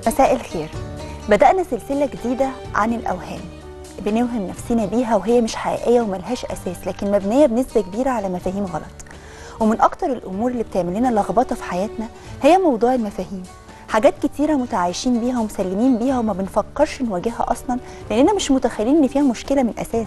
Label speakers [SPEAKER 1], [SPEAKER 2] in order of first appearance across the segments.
[SPEAKER 1] مساء الخير بدأنا سلسلة جديدة عن الأوهام بنوهم نفسنا بيها وهي مش حقيقية وملهاش أساس لكن مبنية بنسبة كبيرة على مفاهيم غلط ومن أكتر الأمور اللي بتعمل لنا لخبطة في حياتنا هي موضوع المفاهيم حاجات كتيرة متعايشين بيها ومسلمين بيها وما بنفكرش نواجهها أصلا لأننا مش متخيلين إن فيها مشكلة من أساس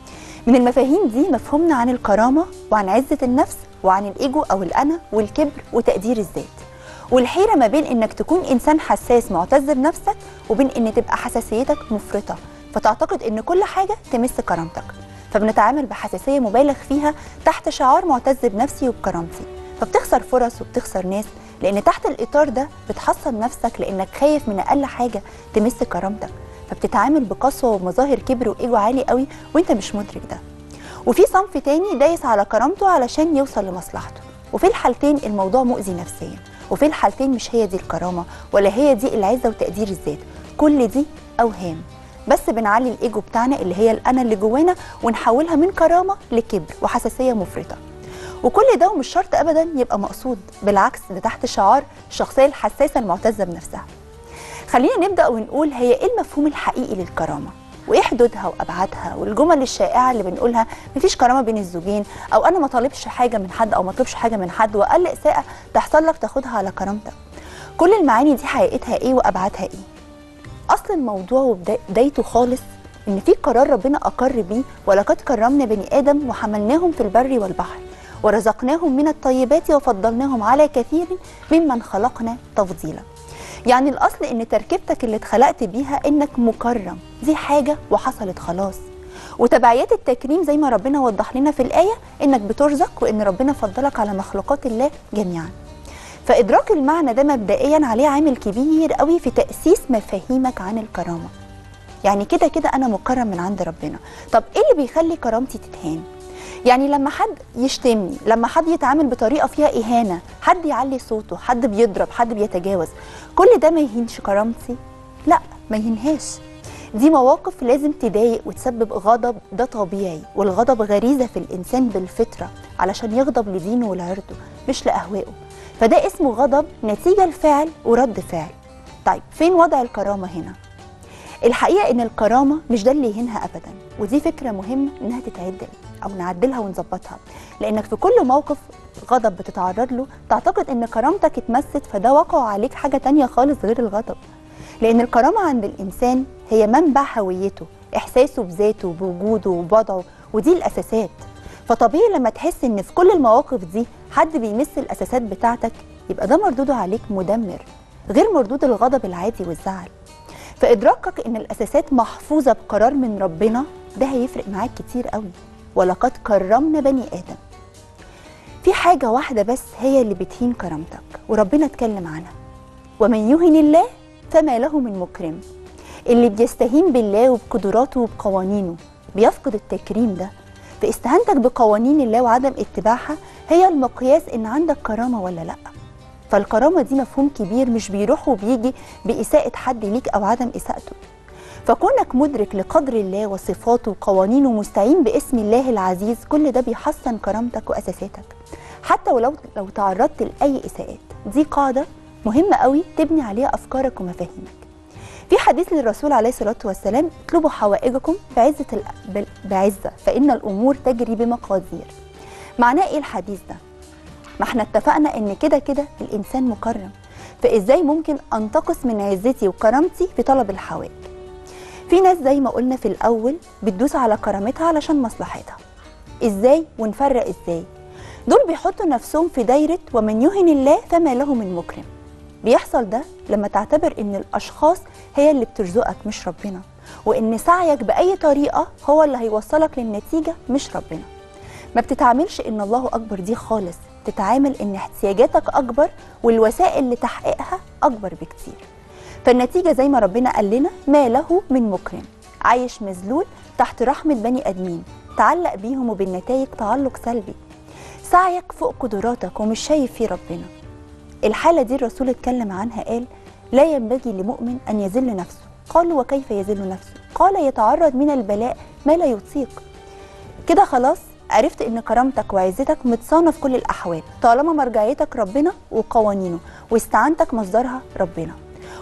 [SPEAKER 1] من المفاهيم دي مفهومنا عن الكرامة وعن عزة النفس وعن الإيجو أو الأنا والكبر وتقدير الذات والحيرة ما بين إنك تكون إنسان حساس معتز بنفسك وبين إن تبقى حساسيتك مفرطة فتعتقد إن كل حاجة تمس كرامتك فبنتعامل بحساسية مبالغ فيها تحت شعار معتز بنفسي وبكرامتي فبتخسر فرص وبتخسر ناس لأن تحت الإطار ده بتحصن نفسك لأنك خايف من أقل حاجة تمس كرامتك فبتتعامل بقسوة ومظاهر كبر وإيجو عالي قوي وإنت مش مدرك ده وفي صنف تاني دايس على كرامته علشان يوصل لمصلحته وفي الحالتين الموضوع مؤذي نفسيا وفي الحالتين مش هي دي الكرامة ولا هي دي العزة وتقدير الذات كل دي أوهام بس بنعلي الإيجو بتاعنا اللي هي الأنا اللي جوانا ونحولها من كرامة لكبر وحساسية مفرطة وكل ده ومش شرط أبدا يبقى مقصود بالعكس ده تحت شعار الشخصية الحساسة المعتزة بنفسها خلينا نبدأ ونقول هي إيه المفهوم الحقيقي للكرامة وايه حدودها وابعادها والجمل الشائعه اللي بنقولها مفيش كرامه بين الزوجين او انا ما طالبش حاجه من حد او ما اطلبش حاجه من حد واقل اساءه تحصل لك تاخدها على كرامتك كل المعاني دي حقيقتها ايه وابعادها ايه اصل الموضوع وبدايته خالص ان في قرار ربنا اقر بيه ولقد كرمنا بني ادم وحملناهم في البر والبحر ورزقناهم من الطيبات وفضلناهم على كثير ممن خلقنا تفضيلا يعني الاصل ان تركيبتك اللي اتخلقت بيها انك مكرم دي حاجه وحصلت خلاص وتبعيات التكريم زي ما ربنا وضح لنا في الايه انك بترزق وان ربنا فضلك على مخلوقات الله جميعا فادراك المعنى ده مبدئيا عليه عامل كبير قوي في تاسيس مفاهيمك عن الكرامه يعني كده كده انا مكرم من عند ربنا طب ايه اللي بيخلي كرامتي تتهان يعني لما حد يشتمني لما حد يتعامل بطريقه فيها اهانه حد يعلي صوته حد بيضرب حد بيتجاوز كل ده ما يهينش كرامتي لا ما يهينهاش دي مواقف لازم تضايق وتسبب غضب ده طبيعي والغضب غريزه في الانسان بالفطره علشان يغضب لدينه ولعرضه مش لاهوائه فده اسمه غضب نتيجه لفعل ورد فعل طيب فين وضع الكرامه هنا الحقيقه ان الكرامه مش ده اللي يهينها ابدا ودي فكره مهمه انها تتعدل او نعدلها ونظبطها لانك في كل موقف غضب بتتعرض له تعتقد ان كرامتك اتمست فده وقع عليك حاجه تانية خالص غير الغضب لان الكرامه عند الانسان هي منبع هويته احساسه بذاته بوجوده وبوضعه ودي الاساسات فطبيعي لما تحس ان في كل المواقف دي حد بيمس الاساسات بتاعتك يبقى ده مردوده عليك مدمر غير مردود الغضب العادي والزعل فادراكك ان الاساسات محفوظه بقرار من ربنا ده هيفرق معاك كتير قوي ولقد كرمنا بني ادم في حاجه واحده بس هي اللي بتهين كرامتك وربنا اتكلم عنها ومن يهن الله فما له من مكرم اللي بيستهين بالله وبقدراته وبقوانينه بيفقد التكريم ده فاستهانتك بقوانين الله وعدم اتباعها هي المقياس ان عندك كرامه ولا لا فالكرامه دي مفهوم كبير مش بيروح وبيجي باساءه حد ليك او عدم اساءته فكونك مدرك لقدر الله وصفاته وقوانينه ومستعين باسم الله العزيز كل ده بيحسن كرامتك واساساتك حتى ولو لو تعرضت لاي اساءات دي قاعده مهمه قوي تبني عليها افكارك ومفاهيمك في حديث للرسول عليه الصلاه والسلام اطلبوا حوائجكم بعزه بعزه فان الامور تجري بمقادير معناه ايه الحديث ده ما احنا اتفقنا ان كده كده الانسان مكرم فازاي ممكن انتقص من عزتي وكرامتي في طلب الحوائج في ناس زي ما قلنا في الاول بتدوس على كرامتها علشان مصلحتها ازاي ونفرق ازاي دول بيحطوا نفسهم في دايره ومن يهن الله فما له من مكرم بيحصل ده لما تعتبر ان الاشخاص هي اللي بترزقك مش ربنا وان سعيك باي طريقه هو اللي هيوصلك للنتيجه مش ربنا ما بتتعاملش ان الله اكبر دي خالص تتعامل ان احتياجاتك اكبر والوسائل لتحقيقها اكبر بكتير فالنتيجة زي ما ربنا قال لنا ما له من مكرم عايش مذلول تحت رحمة بني آدمين تعلق بيهم وبالنتائج تعلق سلبي سعيك فوق قدراتك ومش شايف فيه ربنا الحالة دي الرسول اتكلم عنها قال لا ينبغي لمؤمن أن يذل نفسه قالوا وكيف يذل نفسه قال يتعرض من البلاء ما لا يطيق كده خلاص عرفت ان كرامتك وعزتك متصانه في كل الاحوال طالما مرجعيتك ربنا وقوانينه واستعانتك مصدرها ربنا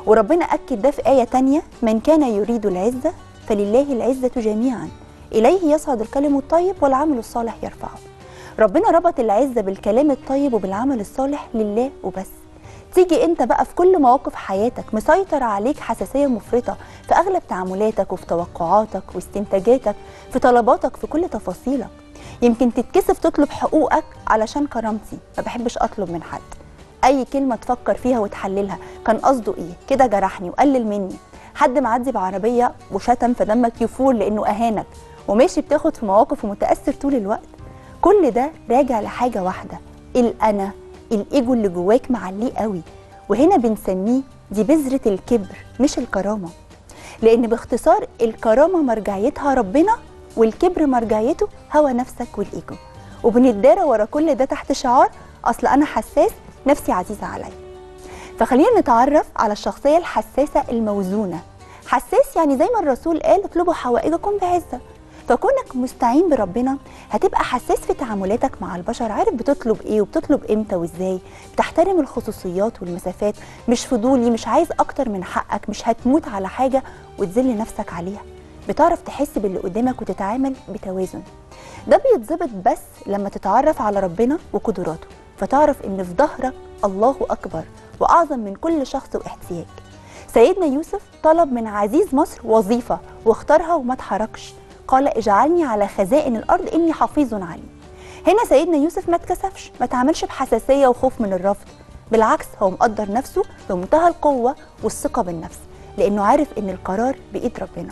[SPEAKER 1] وربنا أكد ده في آية تانية من كان يريد العزة فلله العزة جميعا إليه يصعد الكلم الطيب والعمل الصالح يرفعه ربنا ربط العزة بالكلام الطيب وبالعمل الصالح لله وبس تيجي انت بقى في كل مواقف حياتك مسيطر عليك حساسية مفرطة في أغلب تعاملاتك وفي توقعاتك واستنتاجاتك في طلباتك في كل تفاصيلك يمكن تتكسف تطلب حقوقك علشان كرامتي ما بحبش أطلب من حد أي كلمة تفكر فيها وتحللها كان قصده إيه كده جرحني وقلل مني حد معدي بعربية وشتم فدمك يفور لأنه أهانك وماشي بتاخد في مواقف ومتأثر طول الوقت كل ده راجع لحاجة واحدة الأنا الإيجو اللي جواك معليه قوي وهنا بنسميه دي بذرة الكبر مش الكرامة لأن باختصار الكرامة مرجعيتها ربنا والكبر مرجعيته هوى نفسك والإيجو وبنتدارى ورا كل ده تحت شعار أصل أنا حساس نفسي عزيزة عليا فخلينا نتعرف على الشخصية الحساسة الموزونة حساس يعني زي ما الرسول قال اطلبوا حوائجكم بعزة فكونك مستعين بربنا هتبقى حساس في تعاملاتك مع البشر عارف بتطلب ايه وبتطلب امتى وازاي بتحترم الخصوصيات والمسافات مش فضولي مش عايز اكتر من حقك مش هتموت على حاجة وتذل نفسك عليها بتعرف تحس باللي قدامك وتتعامل بتوازن ده بيتظبط بس لما تتعرف على ربنا وقدراته فتعرف ان في ظهرك الله اكبر واعظم من كل شخص واحتياج سيدنا يوسف طلب من عزيز مصر وظيفه واختارها وما اتحركش قال اجعلني على خزائن الارض اني حفيظ عليم هنا سيدنا يوسف ما اتكسفش ما تعاملش بحساسيه وخوف من الرفض بالعكس هو مقدر نفسه بمنتهى القوه والثقه بالنفس لانه عارف ان القرار بايد ربنا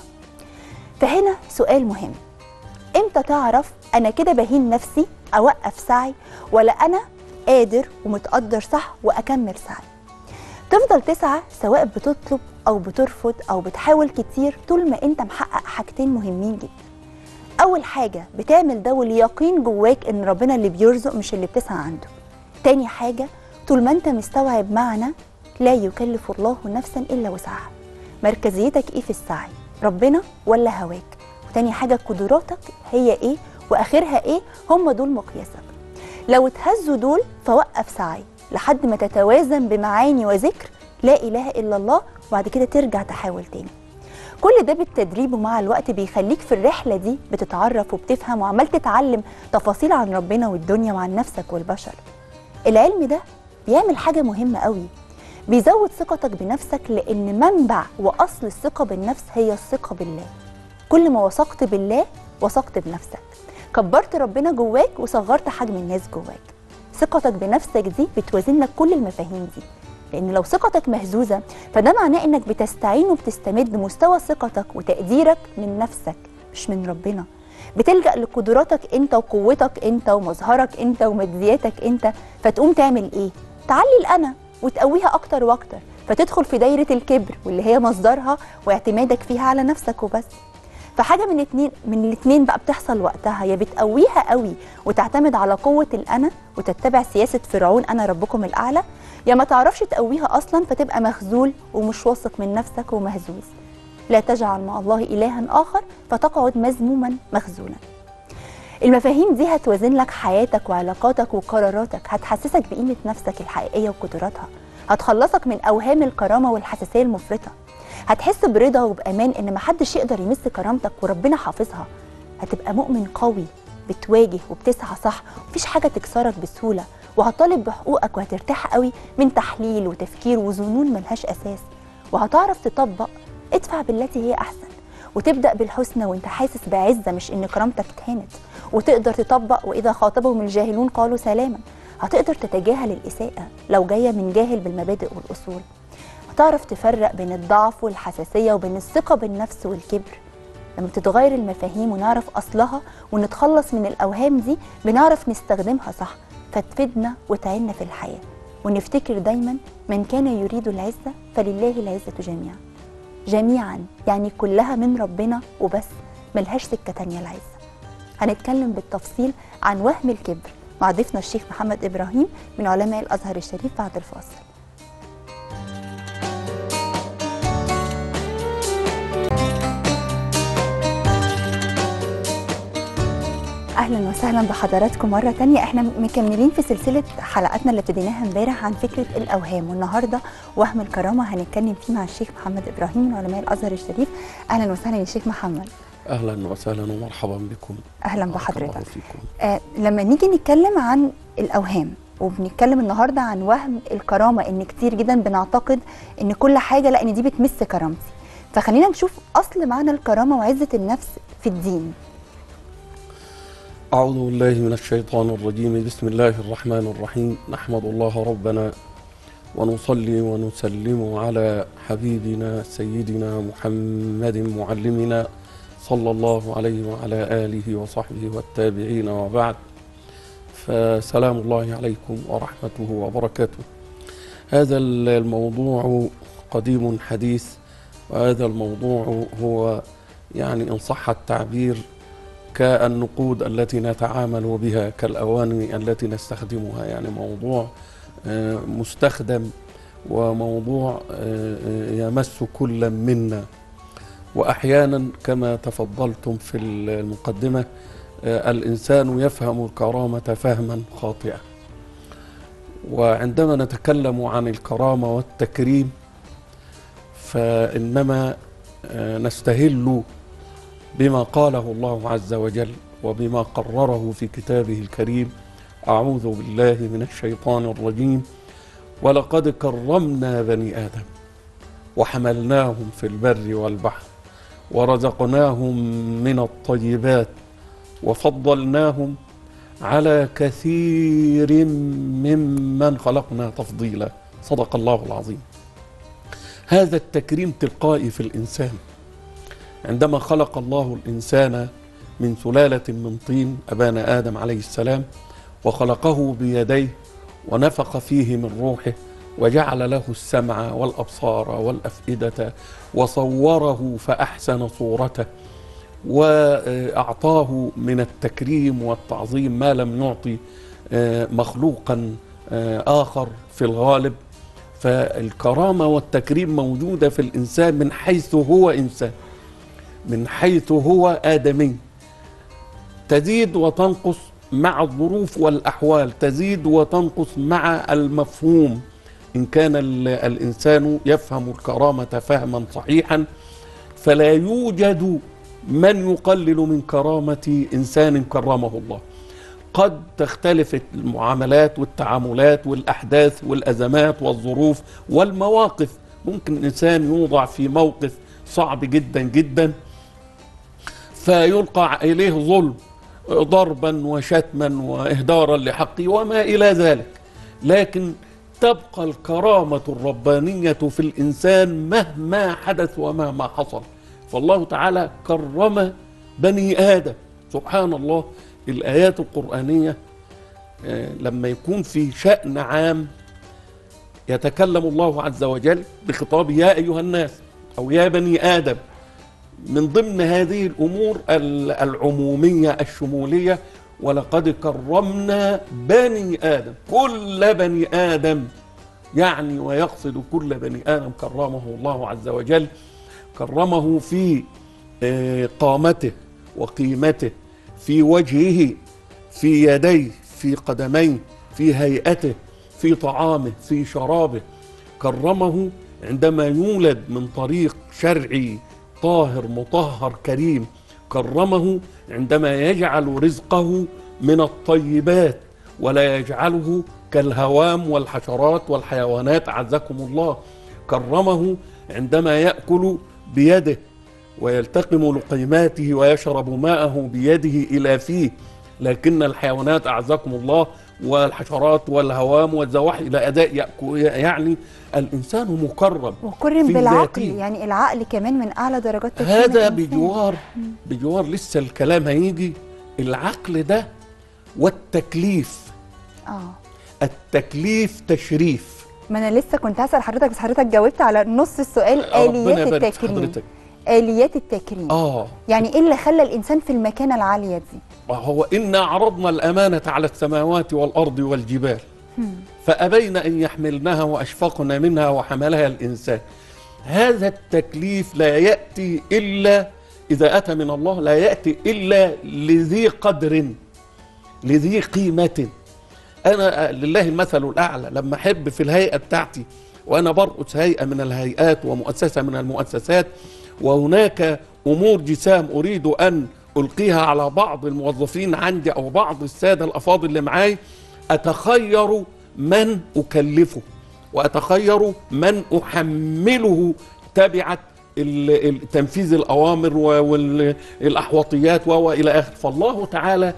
[SPEAKER 1] فهنا سؤال مهم امتى تعرف انا كده بهين نفسي اوقف سعي ولا انا قادر ومتقدر صح واكمل سعي تفضل تسعى سواء بتطلب او بترفض او بتحاول كتير طول ما انت محقق حاجتين مهمين جدا اول حاجه بتعمل ده واليقين جواك ان ربنا اللي بيرزق مش اللي بتسعى عنده تاني حاجه طول ما انت مستوعب معنى لا يكلف الله نفسا الا وسعها مركزيتك ايه في السعي ربنا ولا هواك وتاني حاجه قدراتك هي ايه واخرها ايه هم دول مقياسك لو اتهزوا دول فوقف سعي لحد ما تتوازن بمعاني وذكر لا اله الا الله وبعد كده ترجع تحاول تاني كل ده بالتدريب ومع الوقت بيخليك في الرحلة دي بتتعرف وبتفهم وعمال تتعلم تفاصيل عن ربنا والدنيا وعن نفسك والبشر العلم ده بيعمل حاجة مهمة قوي بيزود ثقتك بنفسك لأن منبع وأصل الثقة بالنفس هي الثقة بالله كل ما وثقت بالله وثقت بنفسك كبرت ربنا جواك وصغرت حجم الناس جواك ثقتك بنفسك دي بتوازن لك كل المفاهيم دي لان لو ثقتك مهزوزه فده معناه انك بتستعين وبتستمد مستوى ثقتك وتقديرك من نفسك مش من ربنا بتلجا لقدراتك انت وقوتك انت ومظهرك انت ومجزياتك انت فتقوم تعمل ايه تعلي الانا وتقويها اكتر واكتر فتدخل في دايره الكبر واللي هي مصدرها واعتمادك فيها على نفسك وبس فحاجه من اتنين من الاتنين بقى بتحصل وقتها يا بتقويها قوي وتعتمد على قوه الانا وتتبع سياسه فرعون انا ربكم الاعلى يا ما تعرفش تقويها اصلا فتبقى مخذول ومش واثق من نفسك ومهزوز لا تجعل مع الله الها اخر فتقعد مذموما مخذولا المفاهيم دي هتوازن لك حياتك وعلاقاتك وقراراتك هتحسسك بقيمه نفسك الحقيقيه وقدراتها هتخلصك من اوهام الكرامه والحساسيه المفرطه هتحس برضا وبامان ان محدش يقدر يمس كرامتك وربنا حافظها هتبقى مؤمن قوي بتواجه وبتسعى صح مفيش حاجه تكسرك بسهوله وهتطالب بحقوقك وهترتاح قوي من تحليل وتفكير وظنون ملهاش اساس وهتعرف تطبق ادفع بالتي هي احسن وتبدا بالحسنى وانت حاسس بعزه مش ان كرامتك اتهانت وتقدر تطبق واذا خاطبهم الجاهلون قالوا سلاما هتقدر تتجاهل الاساءه لو جايه من جاهل بالمبادئ والاصول هتعرف تفرق بين الضعف والحساسيه وبين الثقه بالنفس والكبر لما تتغير المفاهيم ونعرف اصلها ونتخلص من الاوهام دي بنعرف نستخدمها صح فتفيدنا وتعيننا في الحياه ونفتكر دايما من كان يريد العزه فلله العزه جميعا جميعا يعني كلها من ربنا وبس ملهاش سكه تانيه العزه هنتكلم بالتفصيل عن وهم الكبر مع ضيفنا الشيخ محمد ابراهيم من علماء الازهر الشريف بعد الفاصل اهلا وسهلا بحضراتكم مره تانية احنا مكملين في سلسله حلقاتنا اللي ابتديناها امبارح عن فكره الاوهام والنهارده وهم الكرامه هنتكلم فيه مع الشيخ محمد ابراهيم من علماء الازهر الشريف اهلا وسهلا يا شيخ محمد
[SPEAKER 2] اهلا وسهلا ومرحبا بكم
[SPEAKER 1] اهلا
[SPEAKER 2] بارك الله
[SPEAKER 1] بحضرتك
[SPEAKER 2] فيكم
[SPEAKER 1] آه لما نيجي نتكلم عن الاوهام وبنتكلم النهارده عن وهم الكرامه ان كتير جدا بنعتقد ان كل حاجه لا ان دي بتمس كرامتي فخلينا نشوف اصل معنى الكرامه وعزه النفس في الدين
[SPEAKER 2] أعوذ بالله من الشيطان الرجيم بسم الله الرحمن الرحيم نحمد الله ربنا ونصلي ونسلم على حبيبنا سيدنا محمد معلمنا صلى الله عليه وعلى آله وصحبه والتابعين وبعد فسلام الله عليكم ورحمته وبركاته هذا الموضوع قديم حديث وهذا الموضوع هو يعني إن صح التعبير كالنقود التي نتعامل بها كالأواني التي نستخدمها يعني موضوع آه، مستخدم وموضوع آه، آه، يمس كل منا وأحيانا كما تفضلتم في المقدمة آه، الإنسان يفهم الكرامة فهما خاطئا وعندما نتكلم عن الكرامة والتكريم فإنما آه، نستهل بما قاله الله عز وجل وبما قرره في كتابه الكريم أعوذ بالله من الشيطان الرجيم ولقد كرمنا بني آدم وحملناهم في البر والبحر ورزقناهم من الطيبات وفضلناهم على كثير ممن خلقنا تفضيلا صدق الله العظيم هذا التكريم تلقائي في الإنسان عندما خلق الله الإنسان من سلالة من طين أبانا آدم عليه السلام وخلقه بيديه ونفخ فيه من روحه وجعل له السمع والأبصار والأفئدة وصوره فأحسن صورته وأعطاه من التكريم والتعظيم ما لم يعطي آه، مخلوقا آه، آخر في الغالب فالكرامة والتكريم موجودة في الإنسان من حيث هو إنسان من حيث هو آدمي تزيد وتنقص مع الظروف والأحوال تزيد وتنقص مع المفهوم إن كان ال- الإنسان يفهم الكرامة فهما صحيحا فلا يوجد من يقلل من كرامة إنسان كرمه الله قد تختلف المعاملات والتعاملات والأحداث والأزمات والظروف والمواقف ممكن إنسان يوضع في موقف صعب جدا جدا فيلقى إليه ظلم ضربا وشتما وإهدارا لحقه وما إلى ذلك لكن تبقى الكرامة الربانية في الإنسان مهما حدث ومهما حصل فالله تعالى كرم بني آدم سبحان الله الآيات القرآنية آه، لما يكون في شأن عام يتكلم الله عز وجل بخطاب يا أيها الناس أو يا بني آدم من ضمن هذه الأمور ال- العمومية الشمولية ولقد كرمنا بني آدم كل بني آدم يعني ويقصد كل بني آدم كرمه الله عز وجل كرمه في آه، قامته وقيمته في وجهه في يديه في قدميه في هيئته في طعامه في شرابه كرمه عندما يولد من طريق شرعي طاهر مطهر كريم كرمه عندما يجعل رزقه من الطيبات ولا يجعله كالهوام والحشرات والحيوانات اعزكم الله كرمه عندما ياكل بيده ويلتقم لقيماته ويشرب ماءه بيده الى فيه لكن الحيوانات اعزكم الله والحشرات والهوام والزواحف الى اداء يأكل يعني الانسان مكرم
[SPEAKER 1] وكرم
[SPEAKER 2] في
[SPEAKER 1] بالعقل
[SPEAKER 2] ذاته.
[SPEAKER 1] يعني العقل كمان من اعلى درجات تكريم
[SPEAKER 2] هذا
[SPEAKER 1] الإنسان.
[SPEAKER 2] بجوار بجوار لسه الكلام هيجي العقل ده والتكليف
[SPEAKER 1] اه
[SPEAKER 2] التكليف تشريف
[SPEAKER 1] ما انا لسه كنت هسال حضرتك بس حضرتك جاوبت على نص السؤال
[SPEAKER 2] ربنا
[SPEAKER 1] اليات
[SPEAKER 2] يبارك في
[SPEAKER 1] التكريم
[SPEAKER 2] حضرتك
[SPEAKER 1] اليات التكريم
[SPEAKER 2] اه
[SPEAKER 1] يعني ايه اللي خلى الانسان في المكانه العاليه دي
[SPEAKER 2] وهو إنا عرضنا الأمانة على السماوات والأرض والجبال فأبين أن يحملنها وأشفقن منها وحملها الإنسان هذا التكليف لا يأتي إلا إذا أتى من الله لا يأتي إلا لذي قدر لذي قيمة أنا لله المثل الأعلى لما أحب في الهيئة بتاعتي وأنا برأس هيئة من الهيئات ومؤسسة من المؤسسات وهناك أمور جسام أريد أن ألقيها على بعض الموظفين عندي أو بعض السادة الأفاضل اللي معاي أتخير من أكلفه وأتخير من أحمله تبعة ال- ال- تنفيذ الأوامر والأحوطيات وإلى آخر فالله تعالى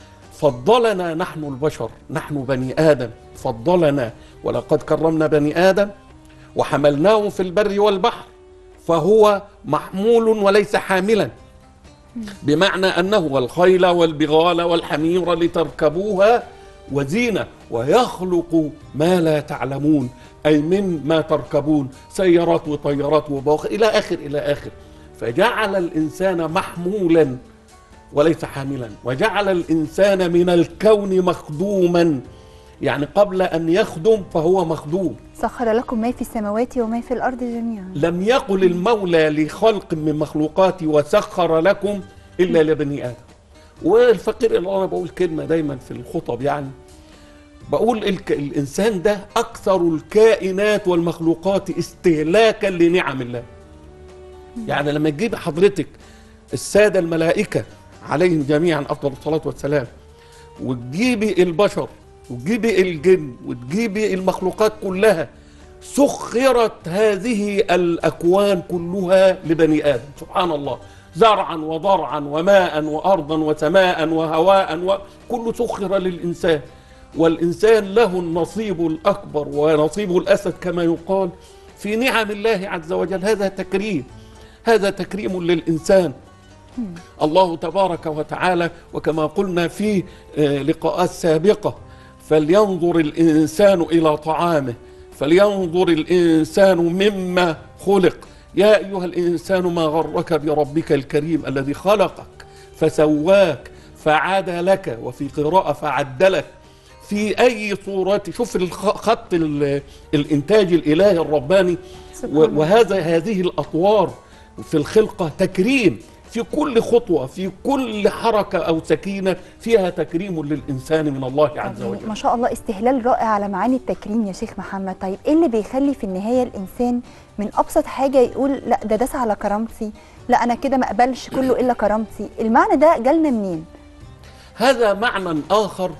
[SPEAKER 2] فضلنا نحن البشر نحن بني آدم فضلنا ولقد كرمنا بني آدم وحملناه في البر والبحر فهو محمول وليس حاملا بمعنى أنه والخيل والبغال والحمير لتركبوها وزينة ويخلق ما لا تعلمون أي من ما تركبون سيارات وطيارات وبواخر إلى آخر إلى آخر فجعل الإنسان محمولا وليس حاملا وجعل الإنسان من الكون مخدوما يعني قبل أن يخدم فهو مخدوم
[SPEAKER 1] سخر لكم ما في السماوات وما في الارض جميعا
[SPEAKER 2] لم يقل المولى لخلق من مخلوقاتي وسخر لكم الا لبني ادم والفقير اللي انا بقول كلمه دايما في الخطب يعني بقول الك... الانسان ده اكثر الكائنات والمخلوقات استهلاكا لنعم الله يعني لما تجيب حضرتك الساده الملائكه عليهم جميعا افضل الصلاه والسلام وتجيبي البشر وتجيبي الجن وتجيبي المخلوقات كلها سخرت هذه الأكوان كلها لبني آدم سبحان الله زرعا وضرعا وماء وأرضا وسماء وهواء وكل سخر للإنسان والإنسان له النصيب الأكبر ونصيب الأسد كما يقال في نعم الله عز وجل هذا تكريم هذا تكريم للإنسان الله تبارك وتعالى وكما قلنا في آه، لقاءات سابقة فلينظر الإنسان إلى طعامه فلينظر الإنسان مما خلق يا أيها الإنسان ما غرك بربك الكريم الذي خلقك فسواك فعدلك وفي قراءة فعدلك في أي صورة شوف الخ- خط ال- الإنتاج الإلهي الرباني
[SPEAKER 1] سبحان
[SPEAKER 2] و-
[SPEAKER 1] الله.
[SPEAKER 2] وهذا هذه الأطوار في الخلقة تكريم في كل خطوة في كل حركة أو سكينة فيها تكريم للإنسان من الله عز
[SPEAKER 1] يعني
[SPEAKER 2] وجل
[SPEAKER 1] ما شاء الله استهلال رائع على معاني التكريم يا شيخ محمد طيب ايه اللي بيخلي في النهايه الانسان من ابسط حاجه يقول لا ده داس على كرامتي لا انا كده ما اقبلش كله الا كرامتي المعنى ده جالنا منين
[SPEAKER 2] هذا معنى آخر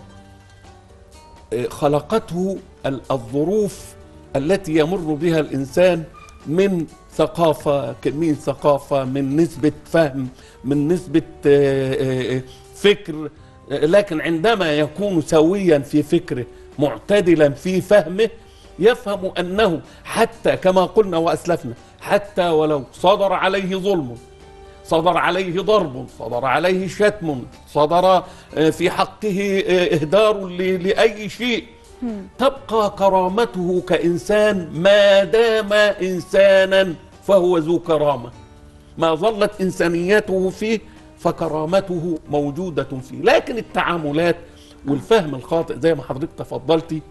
[SPEAKER 2] آه، خلقته ال- الظروف التي يمر بها الإنسان من ثقافة من ثقافة من نسبة فهم من نسبة آه، آه، فكر آه، لكن عندما يكون سويا في فكره معتدلا في فهمه يفهم أنه حتى كما قلنا وأسلفنا حتى ولو صدر عليه ظلم صدر عليه ضرب صدر عليه شتم صدر آه، في حقه آه، إهدار ل- لأي شيء تبقى كرامته كإنسان ما دام إنسانا فهو ذو كرامة ما ظلت إنسانيته فيه فكرامته موجودة فيه لكن التعاملات والفهم الخاطئ زي ما حضرتك تفضلتي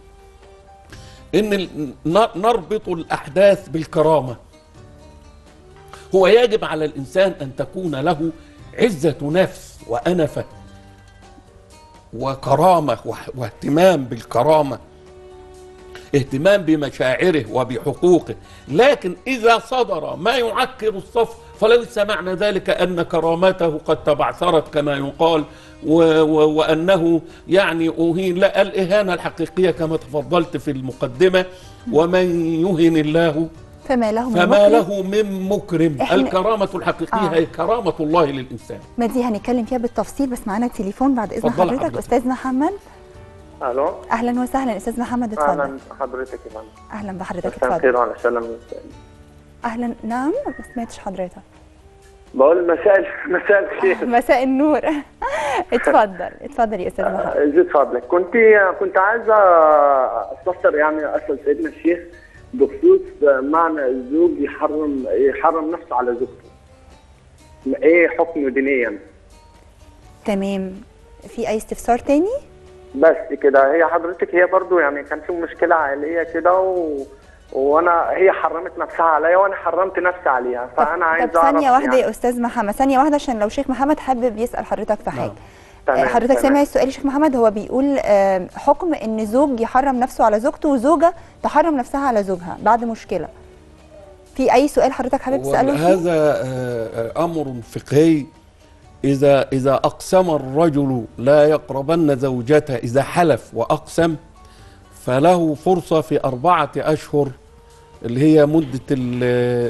[SPEAKER 2] ان ال- ن- نربط الاحداث بالكرامه هو يجب على الانسان ان تكون له عزه نفس وانفه وكرامه وه- واهتمام بالكرامه اهتمام بمشاعره وبحقوقه لكن اذا صدر ما يعكر الصف فليس معنى ذلك ان كرامته قد تبعثرت كما يقال و و وانه يعني اهين لا الاهانه الحقيقيه كما تفضلت في المقدمه ومن يهن الله
[SPEAKER 1] فما له من
[SPEAKER 2] فما
[SPEAKER 1] مكرم؟
[SPEAKER 2] له من مكرم
[SPEAKER 1] إحنا-
[SPEAKER 2] الكرامه الحقيقيه
[SPEAKER 1] آه.
[SPEAKER 2] هي كرامه الله للانسان
[SPEAKER 1] ما دي هنتكلم فيها بالتفصيل بس معانا تليفون بعد اذن
[SPEAKER 2] اتفضلي
[SPEAKER 1] حضرتك
[SPEAKER 2] حضرتك.
[SPEAKER 1] استاذ محمد
[SPEAKER 3] الو
[SPEAKER 1] اهلا وسهلا استاذ محمد اتفضل
[SPEAKER 3] اهلا حضرتك يا فندم
[SPEAKER 1] اهلا بحضرتك
[SPEAKER 3] مساء
[SPEAKER 1] اتفضل
[SPEAKER 3] الخير وعلى السلامة
[SPEAKER 1] اهلا نعم ما سمعتش حضرتك
[SPEAKER 3] بقول مساء مساء الخير
[SPEAKER 1] مساء النور اتفضل اتفضل يا استاذ محمد
[SPEAKER 3] زيد فضلك كنت كنت عايزه استفسر يعني اسال سيدنا الشيخ بخصوص معنى الزوج يحرم يحرم نفسه على زوجته ايه حكمه دينيا
[SPEAKER 1] تمام في اي استفسار تاني
[SPEAKER 3] بس كده هي حضرتك هي برضو يعني كان في مشكله عائليه كده و... وانا هي حرمت نفسها عليا وانا حرمت نفسي عليها فانا عايز
[SPEAKER 1] طب ثانية
[SPEAKER 3] أعرف
[SPEAKER 1] واحدة
[SPEAKER 3] يعني
[SPEAKER 1] يا أستاذ محمد ثانية واحدة عشان لو شيخ محمد حابب يسأل حضرتك في حاجة
[SPEAKER 3] تمام،
[SPEAKER 1] حضرتك
[SPEAKER 3] تمام.
[SPEAKER 1] سامع السؤال يا شيخ محمد هو بيقول آه، حكم ان زوج يحرم نفسه على زوجته وزوجه تحرم نفسها على زوجها بعد مشكله في اي سؤال حضرتك حابب تساله فيه؟
[SPEAKER 2] هذا آه، آه، امر فقهي اذا اذا اقسم الرجل لا يقربن زوجته اذا حلف واقسم فله فرصه في اربعه اشهر اللي هي مده ال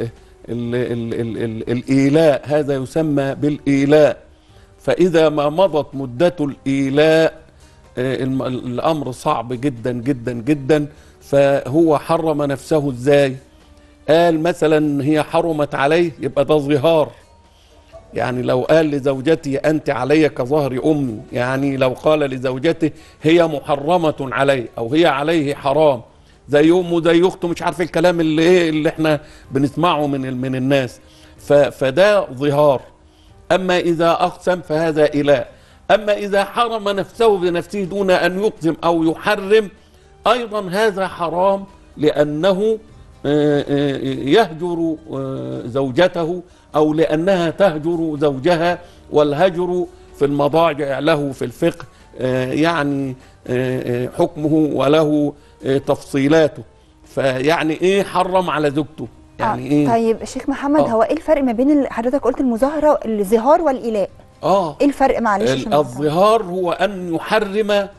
[SPEAKER 2] ال ال ال ال الايلاء هذا يسمى بالايلاء فاذا ما مضت مده الايلاء آه، الم- الامر صعب جدا جدا جدا فهو حرم نفسه ازاي قال مثلا هي حرمت عليه يبقى ده ظهار يعني لو قال لزوجتي انت علي كظهر امي يعني لو قال لزوجته هي محرمه علي او هي عليه حرام زي امه زي اخته مش عارف الكلام اللي ايه اللي احنا بنسمعه من ال- من الناس ف- فده ظهار اما اذا اقسم فهذا اله اما اذا حرم نفسه بنفسه دون ان يقسم او يحرم ايضا هذا حرام لانه آه، آه، يهجر آه، زوجته او لانها تهجر زوجها والهجر في المضاجع له في الفقه آه، يعني آه، آه، حكمه وله آه، تفصيلاته فيعني ايه حرم على زوجته يعني
[SPEAKER 1] آه.
[SPEAKER 2] ايه
[SPEAKER 1] طيب شيخ محمد
[SPEAKER 2] آه.
[SPEAKER 1] هو ايه الفرق ما بين ال- حضرتك قلت المظاهره الظهار والايلاء
[SPEAKER 2] اه
[SPEAKER 1] ايه الفرق معلش عشان
[SPEAKER 2] ال-
[SPEAKER 1] نفهم؟
[SPEAKER 2] الظهار هو أن يحرم آه،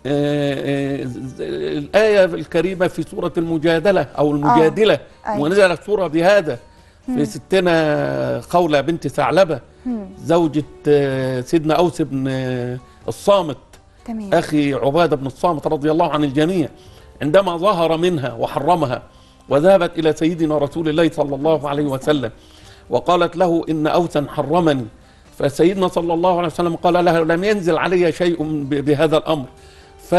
[SPEAKER 2] آه، ز- الآية الكريمة في سورة المجادلة أو المجادلة
[SPEAKER 1] أيوة.
[SPEAKER 2] ونزلت سورة بهذا في ستنا خولة بنت ثعلبة زوجة آه، سيدنا أوس بن آه، الصامت
[SPEAKER 1] تمام
[SPEAKER 2] أخي عبادة بن الصامت رضي الله عن الجميع عندما ظهر منها وحرمها وذهبت إلى سيدنا رسول الله صلى الله عليه وسلم وقالت له إن أوسا حرمني فسيدنا صلى الله عليه وسلم قال لها لم ينزل علي شيء ب- بهذا الأمر ف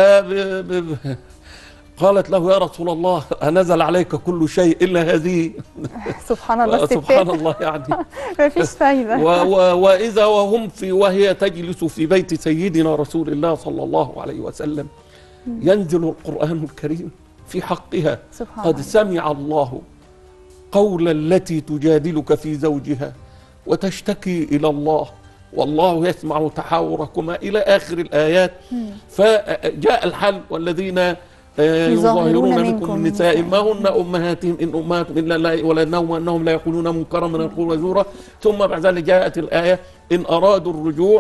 [SPEAKER 2] قالت له يا رسول الله أنزل عليك كل شيء إلا هذه
[SPEAKER 1] سبحان الله
[SPEAKER 2] سبحان
[SPEAKER 1] الستات
[SPEAKER 2] الله يعني
[SPEAKER 1] مفيش فايده
[SPEAKER 2] و و وإذا وهم في وهي تجلس في بيت سيدنا رسول الله صلى الله عليه وسلم ينزل القرآن الكريم في حقها
[SPEAKER 1] سبحان
[SPEAKER 2] قد
[SPEAKER 1] الله
[SPEAKER 2] سمع الله قول التي تجادلك في زوجها وتشتكي إلى الله والله يسمع تحاوركما إلى آخر الآيات فجاء الحل والذين آه،
[SPEAKER 1] يظاهرون
[SPEAKER 2] يظاهرون
[SPEAKER 1] منكم
[SPEAKER 2] منكم
[SPEAKER 1] من
[SPEAKER 2] من نساء ما
[SPEAKER 1] نسائهم.
[SPEAKER 2] هن أمهاتهم إن أمهاتهم إلا لا ولدنهم أنهم لا يقولون منكرا من القول وزورا ثم بعد ذلك جاءت الآية إن أرادوا الرجوع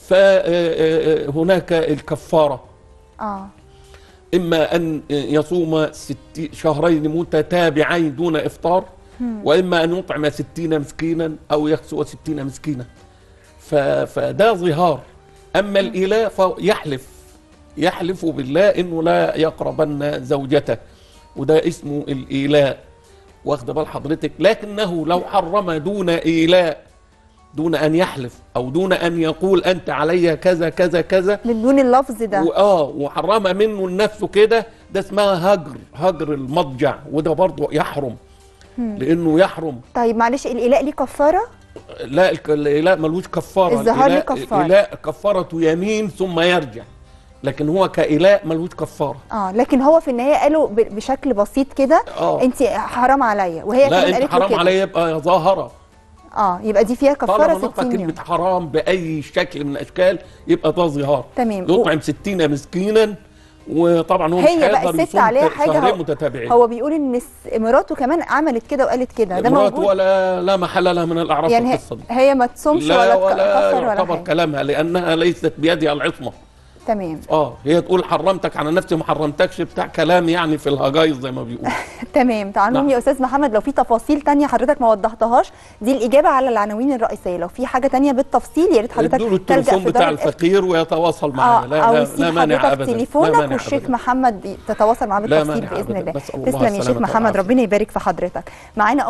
[SPEAKER 2] فهناك الكفارة
[SPEAKER 1] اه
[SPEAKER 2] إما أن يصوم ست شهرين متتابعين دون إفطار وإما أن يطعم ستين مسكينا أو يكسو ستين مسكينا ف- فده ظهار أما الإله فيحلف يحلف بالله إنه لا يقربن زوجته وده اسمه الإيلاء واخد بال حضرتك لكنه لو حرم دون إيلاء دون أن يحلف أو دون أن يقول أنت علي كذا كذا كذا
[SPEAKER 1] من دون اللفظ ده
[SPEAKER 2] واه وحرم منه لنفسه كده ده اسمها هجر هجر المضجع وده برضه يحرم لانه يحرم
[SPEAKER 1] طيب معلش الايلاء ليه كفاره
[SPEAKER 2] لا الك- الاله ملوش كفاره
[SPEAKER 1] الظهار ليه
[SPEAKER 2] الإله-
[SPEAKER 1] كفارة.
[SPEAKER 2] الاله كفاره يمين ثم يرجع لكن هو كاله ملوش كفاره
[SPEAKER 1] اه لكن هو في النهايه قالوا ب- بشكل بسيط كده
[SPEAKER 2] اه
[SPEAKER 1] انت حرام عليا وهي
[SPEAKER 2] لا
[SPEAKER 1] كمان
[SPEAKER 2] انت
[SPEAKER 1] قالت له
[SPEAKER 2] حرام
[SPEAKER 1] كده
[SPEAKER 2] عليا يبقى ظاهره
[SPEAKER 1] اه يبقى دي فيها
[SPEAKER 2] طالما
[SPEAKER 1] كفاره
[SPEAKER 2] نطق
[SPEAKER 1] 60 يوم
[SPEAKER 2] كلمه حرام باي شكل من الاشكال يبقى ده ظهار
[SPEAKER 1] تمام
[SPEAKER 2] يطعم ستين مسكينا وطبعا هو مش
[SPEAKER 1] هي بقى
[SPEAKER 2] هيقدر
[SPEAKER 1] الست
[SPEAKER 2] يصوم
[SPEAKER 1] عليها حاجة
[SPEAKER 2] شهرين
[SPEAKER 1] هو-
[SPEAKER 2] متتابعين
[SPEAKER 1] هو بيقول ان س- مراته كمان عملت كده وقالت كده ده
[SPEAKER 2] مراته
[SPEAKER 1] موجود
[SPEAKER 2] ولا لا محل لها من الاعراف
[SPEAKER 1] يعني هي,
[SPEAKER 2] القصه دي
[SPEAKER 1] هي ما تصومش
[SPEAKER 2] لا
[SPEAKER 1] ولا
[SPEAKER 2] ولا
[SPEAKER 1] تكفر ولا
[SPEAKER 2] يعتبر
[SPEAKER 1] حاجه
[SPEAKER 2] كلامها لانها ليست بيدها العصمه
[SPEAKER 1] تمام
[SPEAKER 2] اه هي تقول حرمتك على نفسي ما حرمتكش بتاع كلام يعني في الهجايز زي ما بيقولوا
[SPEAKER 1] تمام تعالوا
[SPEAKER 2] نعم.
[SPEAKER 1] يا استاذ محمد لو في تفاصيل تانية حضرتك ما وضحتهاش دي الاجابه على العناوين الرئيسيه لو في حاجه تانية بالتفصيل يا ريت حضرتك
[SPEAKER 2] ادوا له
[SPEAKER 1] تلجا
[SPEAKER 2] التليفون
[SPEAKER 1] في
[SPEAKER 2] بتاع
[SPEAKER 1] دار الإف-
[SPEAKER 2] الفقير ويتواصل
[SPEAKER 1] اه
[SPEAKER 2] معنا لا
[SPEAKER 1] او
[SPEAKER 2] لا,
[SPEAKER 1] يسيب
[SPEAKER 2] لا مانع
[SPEAKER 1] حضرتك
[SPEAKER 2] ابدا لا
[SPEAKER 1] تليفونك
[SPEAKER 2] مانع
[SPEAKER 1] والشيخ
[SPEAKER 2] أبداً.
[SPEAKER 1] محمد تتواصل معاه
[SPEAKER 2] لا
[SPEAKER 1] بالتفصيل
[SPEAKER 2] مانع
[SPEAKER 1] باذن
[SPEAKER 2] أبداً.
[SPEAKER 1] الله
[SPEAKER 2] نسأل الله
[SPEAKER 1] تسلم يا شيخ
[SPEAKER 2] السلامة
[SPEAKER 1] محمد
[SPEAKER 2] والعافية.
[SPEAKER 1] ربنا يبارك في حضرتك معانا ام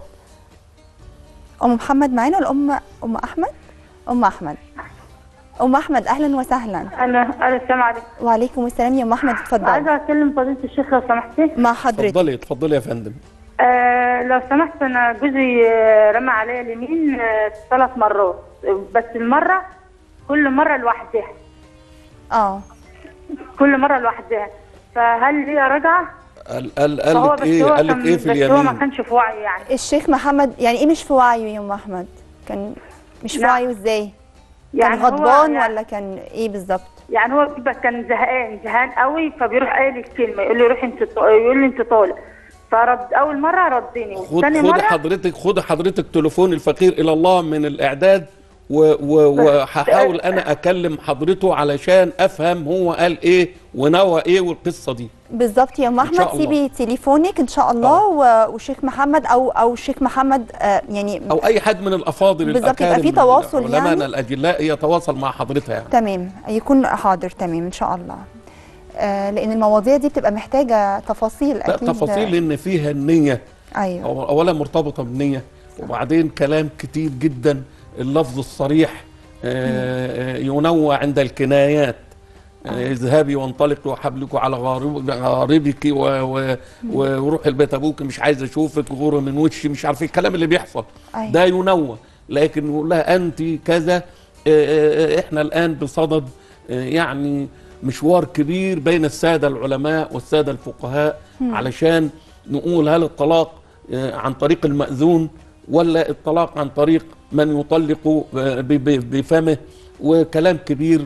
[SPEAKER 1] ام محمد معانا ولا ام ام احمد ام احمد ام احمد اهلا وسهلا
[SPEAKER 4] انا انا السلام عليكم
[SPEAKER 1] وعليكم السلام يا ام احمد اتفضلي
[SPEAKER 4] عايزه اكلم فضيله الشيخ لو سمحتي
[SPEAKER 1] مع حضرتك
[SPEAKER 2] اتفضلي اتفضلي يا فندم
[SPEAKER 4] آه لو سمحت انا جوزي آه، رمى عليا اليمين آه، ثلاث مرات بس المره كل مره لوحدها
[SPEAKER 1] اه
[SPEAKER 4] كل مره لوحدها فهل ليها رجعه؟
[SPEAKER 2] قال قال قال
[SPEAKER 4] فهو
[SPEAKER 2] لك
[SPEAKER 4] بس
[SPEAKER 2] ايه
[SPEAKER 4] هو
[SPEAKER 2] قال لك
[SPEAKER 4] كان-
[SPEAKER 2] ايه في
[SPEAKER 4] بس هو ما
[SPEAKER 2] اليمين
[SPEAKER 4] كانش في وعي يعني
[SPEAKER 1] الشيخ محمد يعني ايه مش في وعيه يا ام احمد كان مش في
[SPEAKER 4] لا.
[SPEAKER 1] وعيه ازاي كان
[SPEAKER 4] هو
[SPEAKER 1] غضبان
[SPEAKER 4] يعني
[SPEAKER 1] ولا كان ايه بالظبط
[SPEAKER 4] يعني هو بيبقى كان زهقان زهقان قوي فبيروح قايل الكلمه يقول لي روح انت ط- يقول لي انت طالع فرد اول مره ردني
[SPEAKER 2] خد
[SPEAKER 4] وثاني
[SPEAKER 2] خد
[SPEAKER 4] مره
[SPEAKER 2] حضرتك خد حضرتك تليفون الفقير الى الله من الاعداد و- و- وهحاول انا اكلم حضرته علشان افهم هو قال ايه ونوى ايه والقصه دي
[SPEAKER 1] بالظبط يا ام
[SPEAKER 2] إن شاء
[SPEAKER 1] احمد
[SPEAKER 2] الله.
[SPEAKER 1] سيبي تليفونك ان شاء الله و- وشيخ محمد او او شيخ محمد آه يعني
[SPEAKER 2] او اي حد من الافاضل
[SPEAKER 1] بالظبط، يبقى
[SPEAKER 2] الاكارم
[SPEAKER 1] في تواصل
[SPEAKER 2] علماءنا
[SPEAKER 1] يعني.
[SPEAKER 2] الاجلاء يتواصل مع حضرتها يعني
[SPEAKER 1] تمام يكون حاضر تمام ان شاء الله آه لان المواضيع دي بتبقى محتاجه تفاصيل
[SPEAKER 2] لا
[SPEAKER 1] اكيد
[SPEAKER 2] تفاصيل ان فيها النيه
[SPEAKER 1] ايوه
[SPEAKER 2] أو- اولا مرتبطه بالنيه وبعدين كلام كتير جدا اللفظ الصريح آه، آه، ينوع عند الكنايات آه، اذهبي وانطلقي وحبلك على غارب غاربك و- و- و- وروح البيت ابوك مش عايز اشوفك غور من وشي مش عارف إيه الكلام اللي بيحصل
[SPEAKER 1] أيوة.
[SPEAKER 2] ده ينوع لكن يقول لها انت كذا آه، آه، آه، احنا الان بصدد آه، يعني مشوار كبير بين الساده العلماء والساده الفقهاء علشان نقول هل الطلاق آه، عن طريق المأذون ولا الطلاق عن طريق من يطلق آه، ب- ب- بفمه وكلام كبير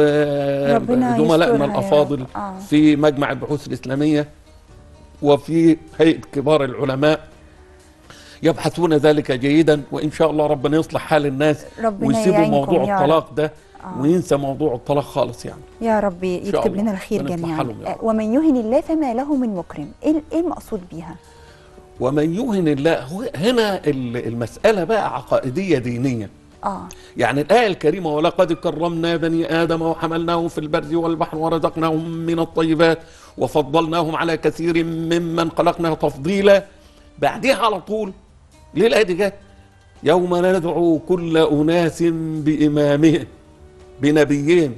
[SPEAKER 1] ربنا يسترها
[SPEAKER 2] وزملائنا
[SPEAKER 1] يا
[SPEAKER 2] الافاضل
[SPEAKER 1] رب. آه.
[SPEAKER 2] في مجمع البحوث الاسلاميه وفي هيئه كبار العلماء يبحثون ذلك جيدا وان شاء الله ربنا يصلح حال الناس
[SPEAKER 1] ربنا
[SPEAKER 2] ويسيبوا
[SPEAKER 1] يعينكم
[SPEAKER 2] موضوع
[SPEAKER 1] يا رب.
[SPEAKER 2] الطلاق ده
[SPEAKER 1] آه.
[SPEAKER 2] وينسى موضوع الطلاق خالص يعني
[SPEAKER 1] يا رب يكتب
[SPEAKER 2] الله.
[SPEAKER 1] لنا الخير
[SPEAKER 2] ربنا
[SPEAKER 1] جميعا
[SPEAKER 2] يفتح لهم يا
[SPEAKER 1] آه،
[SPEAKER 2] رب.
[SPEAKER 1] ومن يهن الله فما له من مكرم ايه ايه المقصود بيها
[SPEAKER 2] ومن يهن الله هو هنا ال- المساله بقى عقائديه دينيه
[SPEAKER 1] اه
[SPEAKER 2] يعني الآية الكريمة ولقد كرمنا بني آدم وحملناهم في البر والبحر ورزقناهم من الطيبات وفضلناهم على كثير ممن خلقنا تفضيلا بعدها على طول ليه الآية دي جت؟ يوم ندعو كل أناس بإمامهم بنبيهم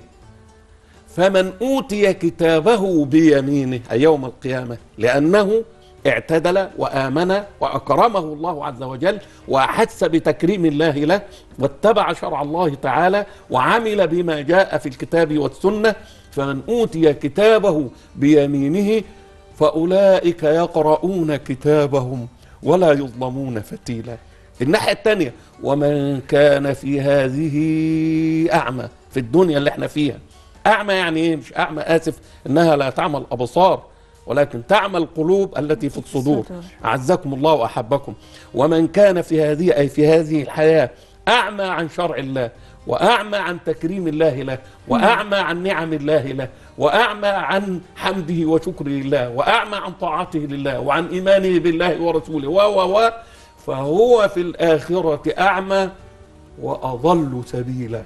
[SPEAKER 2] فمن أوتي كتابه بيمينه أي يوم القيامة لأنه اعتدل وآمن وأكرمه الله عز وجل وأحس بتكريم الله له واتبع شرع الله تعالى وعمل بما جاء في الكتاب والسنة فمن أوتي كتابه بيمينه فأولئك يقرؤون كتابهم ولا يظلمون فتيلا الناحية الثانية ومن كان في هذه أعمى في الدنيا اللي احنا فيها أعمى يعني إيه مش أعمى آسف إنها لا تعمى الأبصار ولكن تعمى القلوب التي في الصدور
[SPEAKER 1] الصدور.
[SPEAKER 2] أعزكم الله وأحبكم ومن كان في هذه أي في هذه الحياة أعمى عن شرع الله وأعمى عن تكريم الله له وأعمى عن نعم الله له وأعمى عن حمده وشكره لله وأعمى عن طاعته لله وعن إيمانه بالله ورسوله و و و فهو في الآخرة أعمى وأضل سبيلا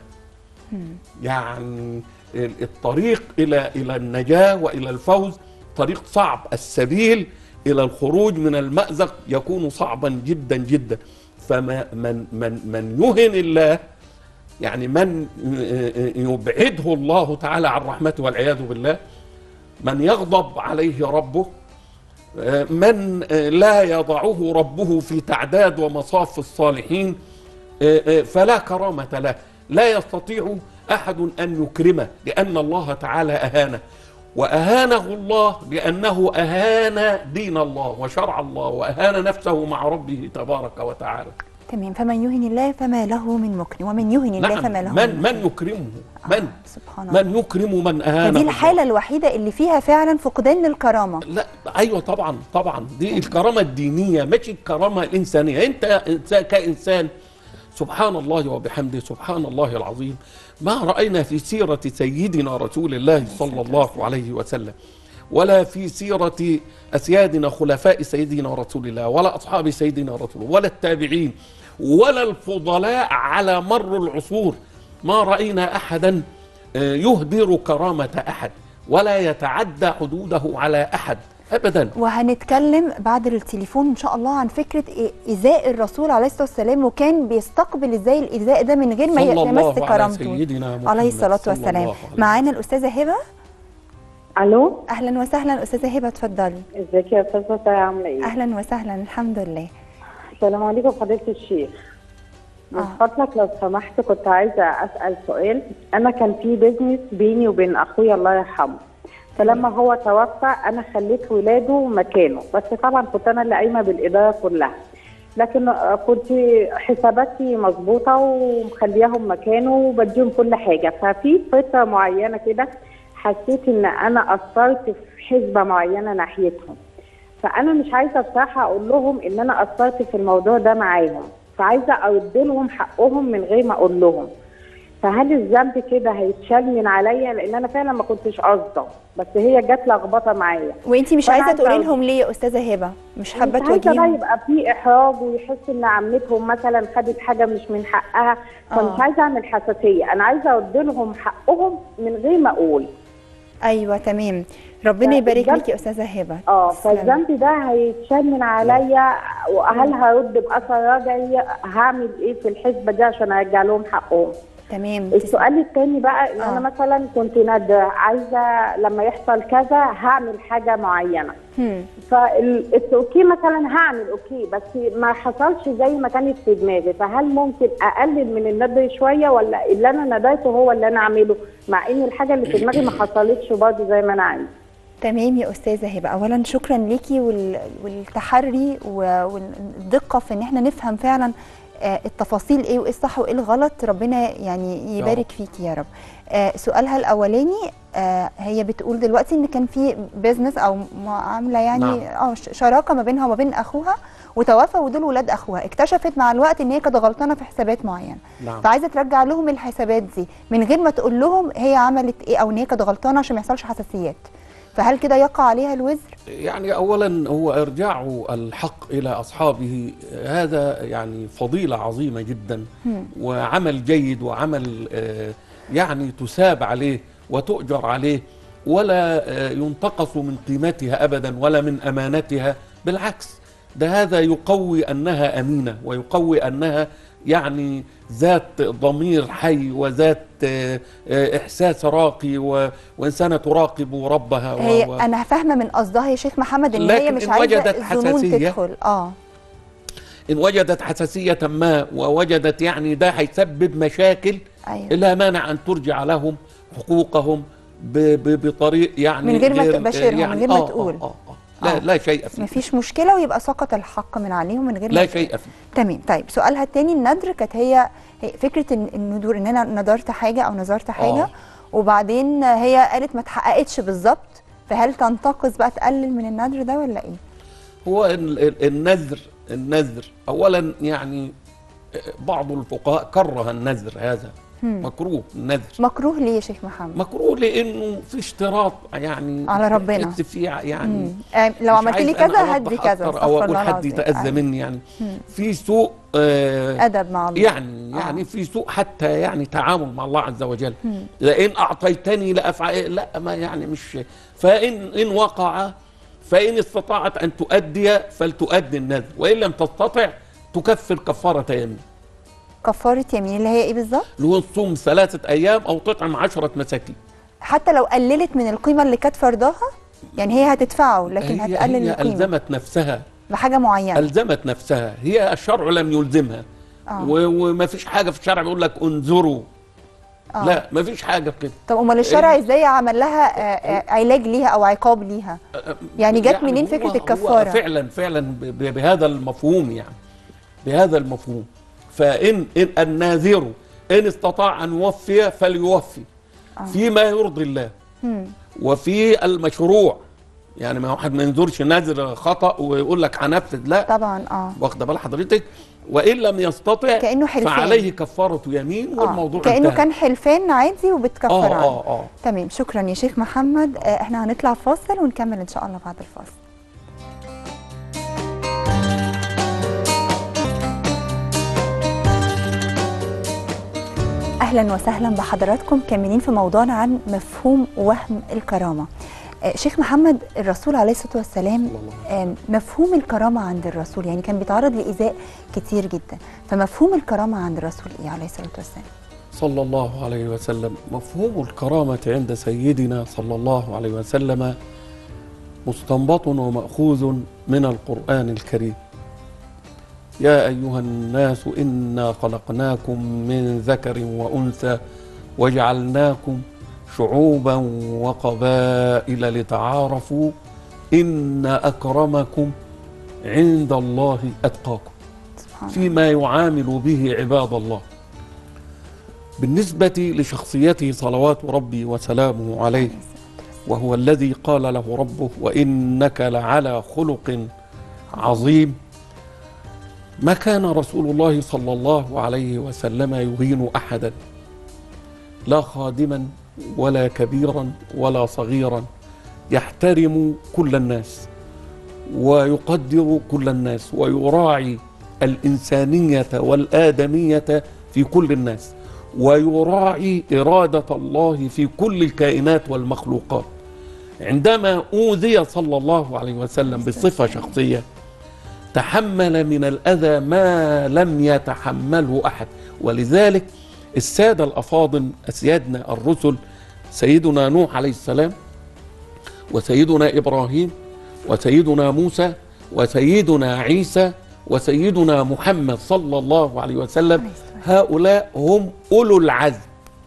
[SPEAKER 2] يعني ال- الطريق إلى إلى النجاة وإلى الفوز طريق صعب السبيل إلى الخروج من المأزق يكون صعبا جدا جدا فمن من من من يهن الله يعني من يبعده الله تعالى عن رحمته والعياذ بالله من يغضب عليه ربه من لا يضعه ربه في تعداد ومصاف الصالحين فلا كرامة له لا يستطيع أحد أن يكرمه لأن الله تعالى أهانه وأهانه الله لأنه أهان دين الله وشرع الله وأهان نفسه مع ربه تبارك وتعالى
[SPEAKER 1] تمام فمن يهن الله فما له من مكرم ومن يهن الله
[SPEAKER 2] نعم
[SPEAKER 1] فما له
[SPEAKER 2] من
[SPEAKER 1] مكرم.
[SPEAKER 2] من يكرمه
[SPEAKER 1] آه،
[SPEAKER 2] من
[SPEAKER 1] سبحان الله
[SPEAKER 2] من يكرم من أهانه
[SPEAKER 1] فدي
[SPEAKER 2] الله.
[SPEAKER 1] الحالة الوحيدة اللي فيها فعلا فقدان للكرامة
[SPEAKER 2] لا ايوه طبعا طبعا دي الكرامه الدينيه مش الكرامه الانسانيه انت إنسان كانسان سبحان الله وبحمده سبحان الله العظيم ما راينا في سيره سيدنا رسول الله صلى الله عليه وسلم ولا في سيره اسيادنا خلفاء سيدنا رسول الله ولا اصحاب سيدنا رسول الله ولا التابعين ولا الفضلاء على مر العصور ما راينا احدا آه، يهدر كرامه احد ولا يتعدى حدوده على احد ابدا
[SPEAKER 1] وهنتكلم بعد التليفون ان شاء الله عن فكره إيه- ايذاء الرسول عليه الصلاه والسلام وكان بيستقبل ازاي الايذاء ده من غير ما
[SPEAKER 2] صلى
[SPEAKER 1] يمس
[SPEAKER 2] الله على
[SPEAKER 1] كرامته
[SPEAKER 2] سيدنا محمد
[SPEAKER 1] عليه الصلاه
[SPEAKER 2] صلى
[SPEAKER 1] والسلام
[SPEAKER 2] الله عليه
[SPEAKER 1] معانا الاستاذه هبه
[SPEAKER 5] الو
[SPEAKER 1] اهلا وسهلا استاذه هبه اتفضلي
[SPEAKER 5] ازيك يا استاذه ساره عامله ايه
[SPEAKER 1] اهلا وسهلا الحمد لله
[SPEAKER 5] السلام عليكم فضيله الشيخ من
[SPEAKER 1] آه.
[SPEAKER 5] فضلك لو سمحت كنت عايزه اسال سؤال انا كان في بيزنس بيني وبين اخويا الله يرحمه فلما هو توفى انا خليت ولاده مكانه بس طبعا كنت انا اللي قايمه بالاداره كلها لكن آه، كنت حساباتي مظبوطه ومخلياهم مكانه وبديهم كل حاجه ففي فتره معينه كده حسيت ان انا قصرت في حسبه معينه ناحيتهم فانا مش عايزه بصراحه اقول لهم ان انا قصرت في الموضوع ده معاهم فعايزه ارد لهم حقهم من غير ما اقول لهم فهل الذنب كده هيتشال من عليا لان انا فعلا ما كنتش قاصده بس هي جت لخبطه معايا
[SPEAKER 1] وانت مش
[SPEAKER 5] فأنا
[SPEAKER 1] عايزه
[SPEAKER 5] عايزة
[SPEAKER 1] تقولي
[SPEAKER 5] أقول-
[SPEAKER 1] لهم ليه يا استاذه هبه مش حابه
[SPEAKER 5] مش عايزه بقى
[SPEAKER 1] تواجهيهم
[SPEAKER 5] يبقى في احراج ويحس ان عمتهم مثلا خدت حاجه مش من حقها
[SPEAKER 1] آه.
[SPEAKER 5] فمش عايزه اعمل حساسيه انا عايزه ارد لهم حقهم من غير ما اقول
[SPEAKER 1] ايوه تمام ربنا يبارك
[SPEAKER 5] فالذنب-
[SPEAKER 1] لك يا استاذه هبه
[SPEAKER 5] اه
[SPEAKER 1] تسلمي.
[SPEAKER 5] فالذنب ده هيتشال من عليا وهل هرد باثر رجعي هعمل ايه في الحسبه دي عشان ارجع لهم حقهم
[SPEAKER 1] تمام تسلمي.
[SPEAKER 5] السؤال الثاني بقى ان
[SPEAKER 1] آه.
[SPEAKER 5] انا مثلا كنت نادره عايزه لما يحصل كذا هعمل حاجه معينه
[SPEAKER 1] هم.
[SPEAKER 5] فالاوكي مثلا هعمل اوكي بس ما حصلش زي ما كانت في دماغي فهل ممكن اقلل من الندر شويه ولا اللي انا ندرته هو اللي انا اعمله مع ان الحاجه اللي في دماغي ما حصلتش برضه زي ما انا عايزه
[SPEAKER 1] تمام يا استاذه هبه اولا شكرا ليكي وال- والتحري و- والدقه في ان احنا نفهم فعلا آه، التفاصيل ايه وايه الصح وايه الغلط ربنا يعني يبارك فيكي يا رب آه، سؤالها الاولاني آه، هي بتقول دلوقتي ان كان في بيزنس او معامله يعني
[SPEAKER 2] نعم.
[SPEAKER 1] اه ش- شراكه ما بينها وما بين اخوها وتوفى ودول ولاد اخوها اكتشفت مع الوقت ان هي كانت غلطانه في حسابات معينه
[SPEAKER 2] نعم
[SPEAKER 1] فعايزه ترجع لهم الحسابات دي من غير ما تقول لهم هي عملت ايه او ان هي كانت غلطانه عشان ما يحصلش حساسيات فهل كده يقع عليها الوزر
[SPEAKER 2] يعني اولا هو ارجاع الحق الى اصحابه هذا يعني فضيله عظيمه جدا
[SPEAKER 1] مم.
[SPEAKER 2] وعمل جيد وعمل آه، يعني تساب عليه وتؤجر عليه ولا آه، ينتقص من قيمتها ابدا ولا من امانتها بالعكس ده هذا يقوي انها امينه ويقوي انها يعني ذات ضمير حي وذات آه، آه، احساس راقي و- وانسانه تراقب ربها و-
[SPEAKER 1] هي
[SPEAKER 2] و-
[SPEAKER 1] انا فاهمه من قصدها يا شيخ محمد ان هي
[SPEAKER 2] لكن
[SPEAKER 1] مش
[SPEAKER 2] إن
[SPEAKER 1] عايزه
[SPEAKER 2] وجدت
[SPEAKER 1] الظنون
[SPEAKER 2] حساسية
[SPEAKER 1] تدخل اه
[SPEAKER 2] إن وجدت حساسية ما ووجدت يعني ده هيسبب مشاكل
[SPEAKER 1] ايوه
[SPEAKER 2] لا مانع أن ترجع لهم حقوقهم ب- ب- بطريق يعني
[SPEAKER 1] من غير ما تباشرهم، من غير ما
[SPEAKER 2] آه
[SPEAKER 1] تقول.
[SPEAKER 2] آه آه آه. لا
[SPEAKER 1] آه.
[SPEAKER 2] لا شيء فيه
[SPEAKER 1] مفيش مشكله ويبقى سقط الحق من عليهم من غير ما
[SPEAKER 2] لا
[SPEAKER 1] يتقال.
[SPEAKER 2] شيء فيه
[SPEAKER 1] تمام طيب سؤالها التاني الندر كانت هي هي فكره إن الندور ان انا نظرت حاجه او نظرت حاجه
[SPEAKER 2] آه.
[SPEAKER 1] وبعدين هي قالت ما اتحققتش بالظبط فهل تنتقص بقى تقلل من الندر ده ولا ايه؟
[SPEAKER 2] هو ال- ال- النذر النذر أولا يعني بعض الفقهاء كره النذر هذا
[SPEAKER 1] هم.
[SPEAKER 2] مكروه النذر
[SPEAKER 1] مكروه ليه يا شيخ محمد؟
[SPEAKER 2] مكروه لأنه في اشتراط يعني
[SPEAKER 1] على ربنا.
[SPEAKER 2] تحس فيه يعني
[SPEAKER 1] مم. آه، لو
[SPEAKER 2] مش
[SPEAKER 1] عملت لي
[SPEAKER 2] عايز أنا
[SPEAKER 1] كذا
[SPEAKER 2] أوضح
[SPEAKER 1] هدي كذا
[SPEAKER 2] أكتر
[SPEAKER 1] استغفر
[SPEAKER 2] او اقول
[SPEAKER 1] الله
[SPEAKER 2] حد
[SPEAKER 1] العظيم.
[SPEAKER 2] يتاذى
[SPEAKER 1] أيوة.
[SPEAKER 2] مني يعني
[SPEAKER 1] مم.
[SPEAKER 2] في سوء آه
[SPEAKER 1] ادب مع الله
[SPEAKER 2] يعني
[SPEAKER 1] آه.
[SPEAKER 2] يعني في سوء حتى يعني تعامل مع الله عز وجل
[SPEAKER 1] مم.
[SPEAKER 2] لئن اعطيتني لافعل لا ما يعني مش فان ان وقع فان استطاعت ان تؤدي فلتؤدي النذر وان لم تستطع تكفر كفاره يمين
[SPEAKER 1] كفاره يمين اللي هي ايه بالظبط؟
[SPEAKER 2] اللي هو تصوم ثلاثه ايام او تطعم عشره مساكين
[SPEAKER 1] حتى لو قللت من القيمه اللي كانت فرضاها يعني هي هتدفعه لكن
[SPEAKER 2] هي,
[SPEAKER 1] هتقلل
[SPEAKER 2] هي
[SPEAKER 1] القيمه
[SPEAKER 2] الزمت نفسها
[SPEAKER 1] بحاجه معينه
[SPEAKER 2] الزمت نفسها هي الشرع لم يلزمها
[SPEAKER 1] آه.
[SPEAKER 2] و- وما فيش حاجه في الشرع بيقول لك انظروا
[SPEAKER 1] آه.
[SPEAKER 2] لا ما فيش حاجه في كده
[SPEAKER 1] طب امال الشرع ازاي عمل لها آه، آه، علاج ليها او عقاب ليها يعني جت منين
[SPEAKER 2] هو-
[SPEAKER 1] فكرة
[SPEAKER 2] هو
[SPEAKER 1] الكفارة؟
[SPEAKER 2] فعلا فعلا ب- ب- بهذا المفهوم يعني بهذا المفهوم فان إن الناذر ان استطاع ان يوفي فليوفي
[SPEAKER 1] آه.
[SPEAKER 2] فيما يرضي الله
[SPEAKER 1] مم.
[SPEAKER 2] وفي المشروع يعني ما واحد ما ينظرش نذر خطا ويقول لك هنفذ لا
[SPEAKER 1] طبعا اه
[SPEAKER 2] واخده بال حضرتك وان لم يستطع
[SPEAKER 1] كأنه حلفان.
[SPEAKER 2] فعليه كفاره يمين
[SPEAKER 1] آه.
[SPEAKER 2] والموضوع
[SPEAKER 1] كانه
[SPEAKER 2] انتهى.
[SPEAKER 1] كان حلفان عادي وبتكفر
[SPEAKER 2] اه
[SPEAKER 1] عنه
[SPEAKER 2] اه اه
[SPEAKER 1] تمام شكرا يا شيخ محمد آه، احنا هنطلع فاصل ونكمل ان شاء الله بعد الفاصل اهلا وسهلا بحضراتكم كاملين في موضوعنا عن مفهوم وهم الكرامه آه، شيخ محمد الرسول عليه الصلاه والسلام آم، مفهوم الكرامه عند الرسول يعني كان بيتعرض لايذاء كتير جدا فمفهوم الكرامه عند الرسول ايه عليه الصلاه والسلام
[SPEAKER 2] صلى الله عليه وسلم مفهوم الكرامة عند سيدنا صلى الله عليه وسلم مستنبط ومأخوذ من القرآن الكريم يا أيها الناس إنا خلقناكم من ذكر وأنثى وجعلناكم شعوبا وقبائل لتعارفوا إن أكرمكم عند الله أتقاكم
[SPEAKER 1] سبحان
[SPEAKER 2] فيما يعامل به عباد الله بالنسبة لشخصيته صلوات ربي وسلامه عليه وهو الذي قال له ربه وإنك لعلى خلق عظيم ما كان رسول الله صلى الله عليه وسلم يهين أحدا لا خادما ولا كبيرا ولا صغيرا يحترم كل الناس ويقدر كل الناس ويراعي الإنسانية والآدمية في كل الناس ويراعي إرادة الله في كل الكائنات والمخلوقات عندما أوذي صلى الله عليه وسلم بصفة شخصية تحمل من الأذى ما لم يتحمله أحد ولذلك السادة الأفاضل أسيادنا الرسل سيدنا نوح عليه السلام وسيدنا إبراهيم وسيدنا موسى وسيدنا عيسى وسيدنا محمد صلى الله عليه وسلم هؤلاء هم أولو العزم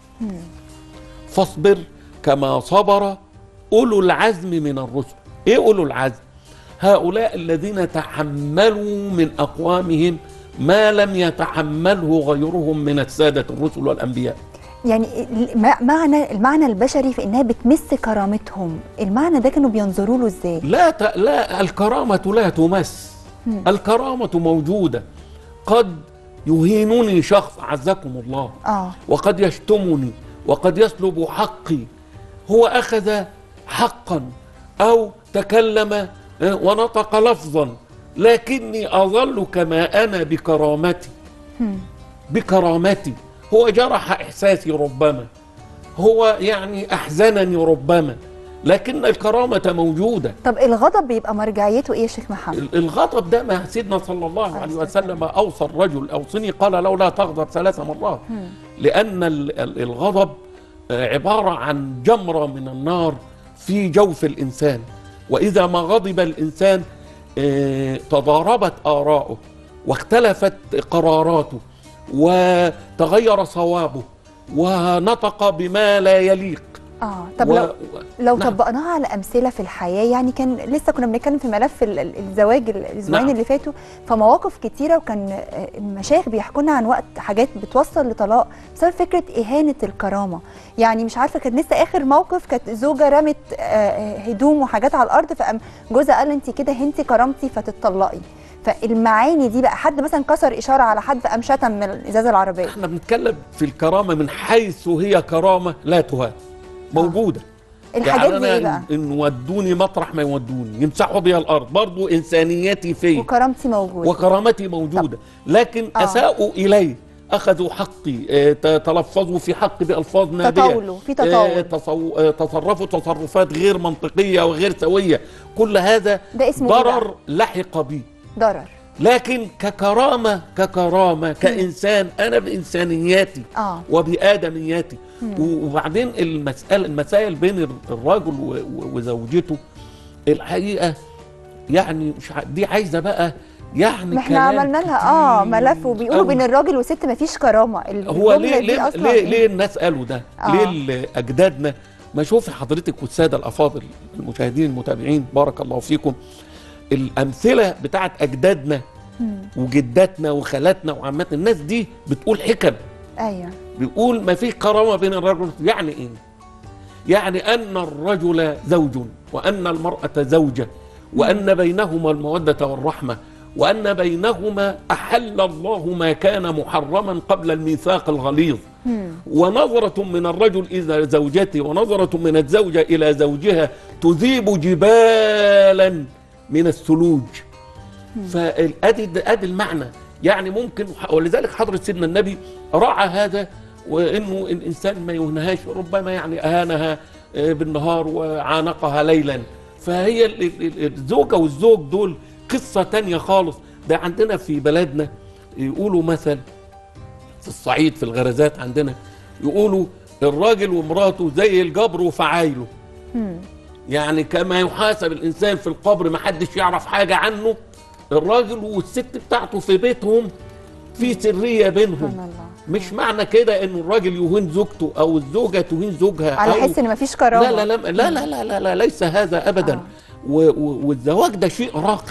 [SPEAKER 2] فاصبر كما صبر أولو العزم من الرسل إيه أولو العزم هؤلاء الذين تحملوا من أقوامهم ما لم يتحمله غيرهم من السادة الرسل والأنبياء
[SPEAKER 1] يعني الم- معنى المعنى البشري في انها بتمس كرامتهم المعنى ده كانوا بينظروا له ازاي
[SPEAKER 2] لا ت... لا الكرامة لا تمس الكرامة موجودة قد يهينني شخص عزكم الله
[SPEAKER 1] اه
[SPEAKER 2] وقد يشتمني وقد يسلب حقي هو أخذ حقا أو تكلم آه، ونطق لفظا لكني أظل كما أنا بكرامتي بكرامتي هو جرح إحساسي ربما هو يعني أحزنني ربما لكن الكرامة موجودة
[SPEAKER 1] طب الغضب بيبقى مرجعيته ايه يا شيخ محمد
[SPEAKER 2] ال- الغضب ده ما سيدنا صلى الله عليه وسلم اوصى الرجل اوصني قال له لا تغضب ثلاث مرات لان ال- ال- الغضب آه، عباره عن جمره من النار في جوف الانسان واذا ما غضب الانسان آه، تضاربت اراؤه واختلفت قراراته وتغير صوابه ونطق بما لا يليق
[SPEAKER 1] اه طب
[SPEAKER 2] و-
[SPEAKER 1] لو لو
[SPEAKER 2] نعم.
[SPEAKER 1] طبقناها على امثله في الحياه يعني كان لسه كنا بنتكلم في ملف ال- ال- الزواج ال- الاسبوعين
[SPEAKER 2] نعم.
[SPEAKER 1] اللي فاتوا فمواقف كتيره وكان آه، المشايخ بيحكوا لنا عن وقت حاجات بتوصل لطلاق بسبب فكره اهانه الكرامه يعني مش عارفه كان لسه اخر موقف كانت زوجه رمت آه، هدوم وحاجات على الارض فقام جوزها قال انت كده هنتي كرامتي فتتطلقي فالمعاني دي بقى حد مثلا كسر اشاره على حد فقام شتم من الازازه العربيه
[SPEAKER 2] احنا بنتكلم في الكرامه من حيث هي كرامه لا تهان موجوده
[SPEAKER 1] الحاجات
[SPEAKER 2] يعني
[SPEAKER 1] دي ايه
[SPEAKER 2] أنا
[SPEAKER 1] بقى
[SPEAKER 2] ان ودوني مطرح ما يودوني يمسحوا بي الارض برضو انسانيتي فيه
[SPEAKER 1] وكرامتي موجوده
[SPEAKER 2] وكرامتي موجوده لكن
[SPEAKER 1] آه.
[SPEAKER 2] اساءوا الي اخذوا حقي آه، ت- تلفظوا في حقي بالفاظ نابيه
[SPEAKER 1] تطاولوا، في تطاول.
[SPEAKER 2] آه، تصو- آه، تصرفوا تصرفات غير منطقيه وغير سويه كل هذا
[SPEAKER 1] ده اسمه إيه
[SPEAKER 2] ضرر
[SPEAKER 1] بقى؟
[SPEAKER 2] لحق بي
[SPEAKER 1] ضرر
[SPEAKER 2] لكن ككرامة ككرامة كإنسان أنا بإنسانياتي
[SPEAKER 1] آه.
[SPEAKER 2] وبآدمياتي وبعدين المسألة المسائل بين الراجل و- و- وزوجته الحقيقة يعني مش ع- دي عايزة بقى يعني
[SPEAKER 1] ما احنا
[SPEAKER 2] كلام
[SPEAKER 1] عملنا لها اه
[SPEAKER 2] كتير
[SPEAKER 1] ملف وبيقولوا
[SPEAKER 2] أوي.
[SPEAKER 1] بين الراجل والست مفيش كرامه
[SPEAKER 2] هو
[SPEAKER 1] الجملة
[SPEAKER 2] ليه
[SPEAKER 1] دي
[SPEAKER 2] ليه
[SPEAKER 1] أصلاً
[SPEAKER 2] ليه,
[SPEAKER 1] إيه؟
[SPEAKER 2] ليه الناس قالوا ده؟
[SPEAKER 1] آه.
[SPEAKER 2] ليه ال- اجدادنا ما شوفي حضرتك والساده الافاضل المشاهدين المتابعين بارك الله فيكم الامثله بتاعت اجدادنا وجداتنا وخالاتنا وعماتنا الناس دي بتقول حكم
[SPEAKER 1] ايوه
[SPEAKER 2] بيقول ما في كرامه بين الرجل يعني ايه؟ يعني ان الرجل زوج وان المراه زوجه وان بينهما الموده والرحمه وان بينهما احل الله ما كان محرما قبل الميثاق الغليظ ونظرة من الرجل إلى زوجته ونظرة من الزوجة إلى زوجها تذيب جبالا من الثلوج فادي ادي المعنى يعني ممكن ولذلك حضرة سيدنا النبي راعى هذا وانه الانسان ما يهنهاش ربما يعني اهانها آه، بالنهار وعانقها ليلا فهي ال- ال- ال- الزوجه والزوج دول قصه تانية خالص ده عندنا في بلدنا يقولوا مثل في الصعيد في الغرزات عندنا يقولوا الراجل ومراته زي الجبر وفعايله يعني كما يحاسب الانسان في القبر ما حدش يعرف حاجه عنه الراجل والست بتاعته في بيتهم في سريه بينهم
[SPEAKER 1] سبحان الله
[SPEAKER 2] مش معنى كده ان الراجل يهين زوجته او الزوجه تهين زوجها
[SPEAKER 1] على
[SPEAKER 2] أو
[SPEAKER 1] حس ان مفيش كرامه
[SPEAKER 2] لا لا لا لا لا لا, لا, لا ليس هذا ابدا
[SPEAKER 1] آه.
[SPEAKER 2] و و والزواج ده شيء راقي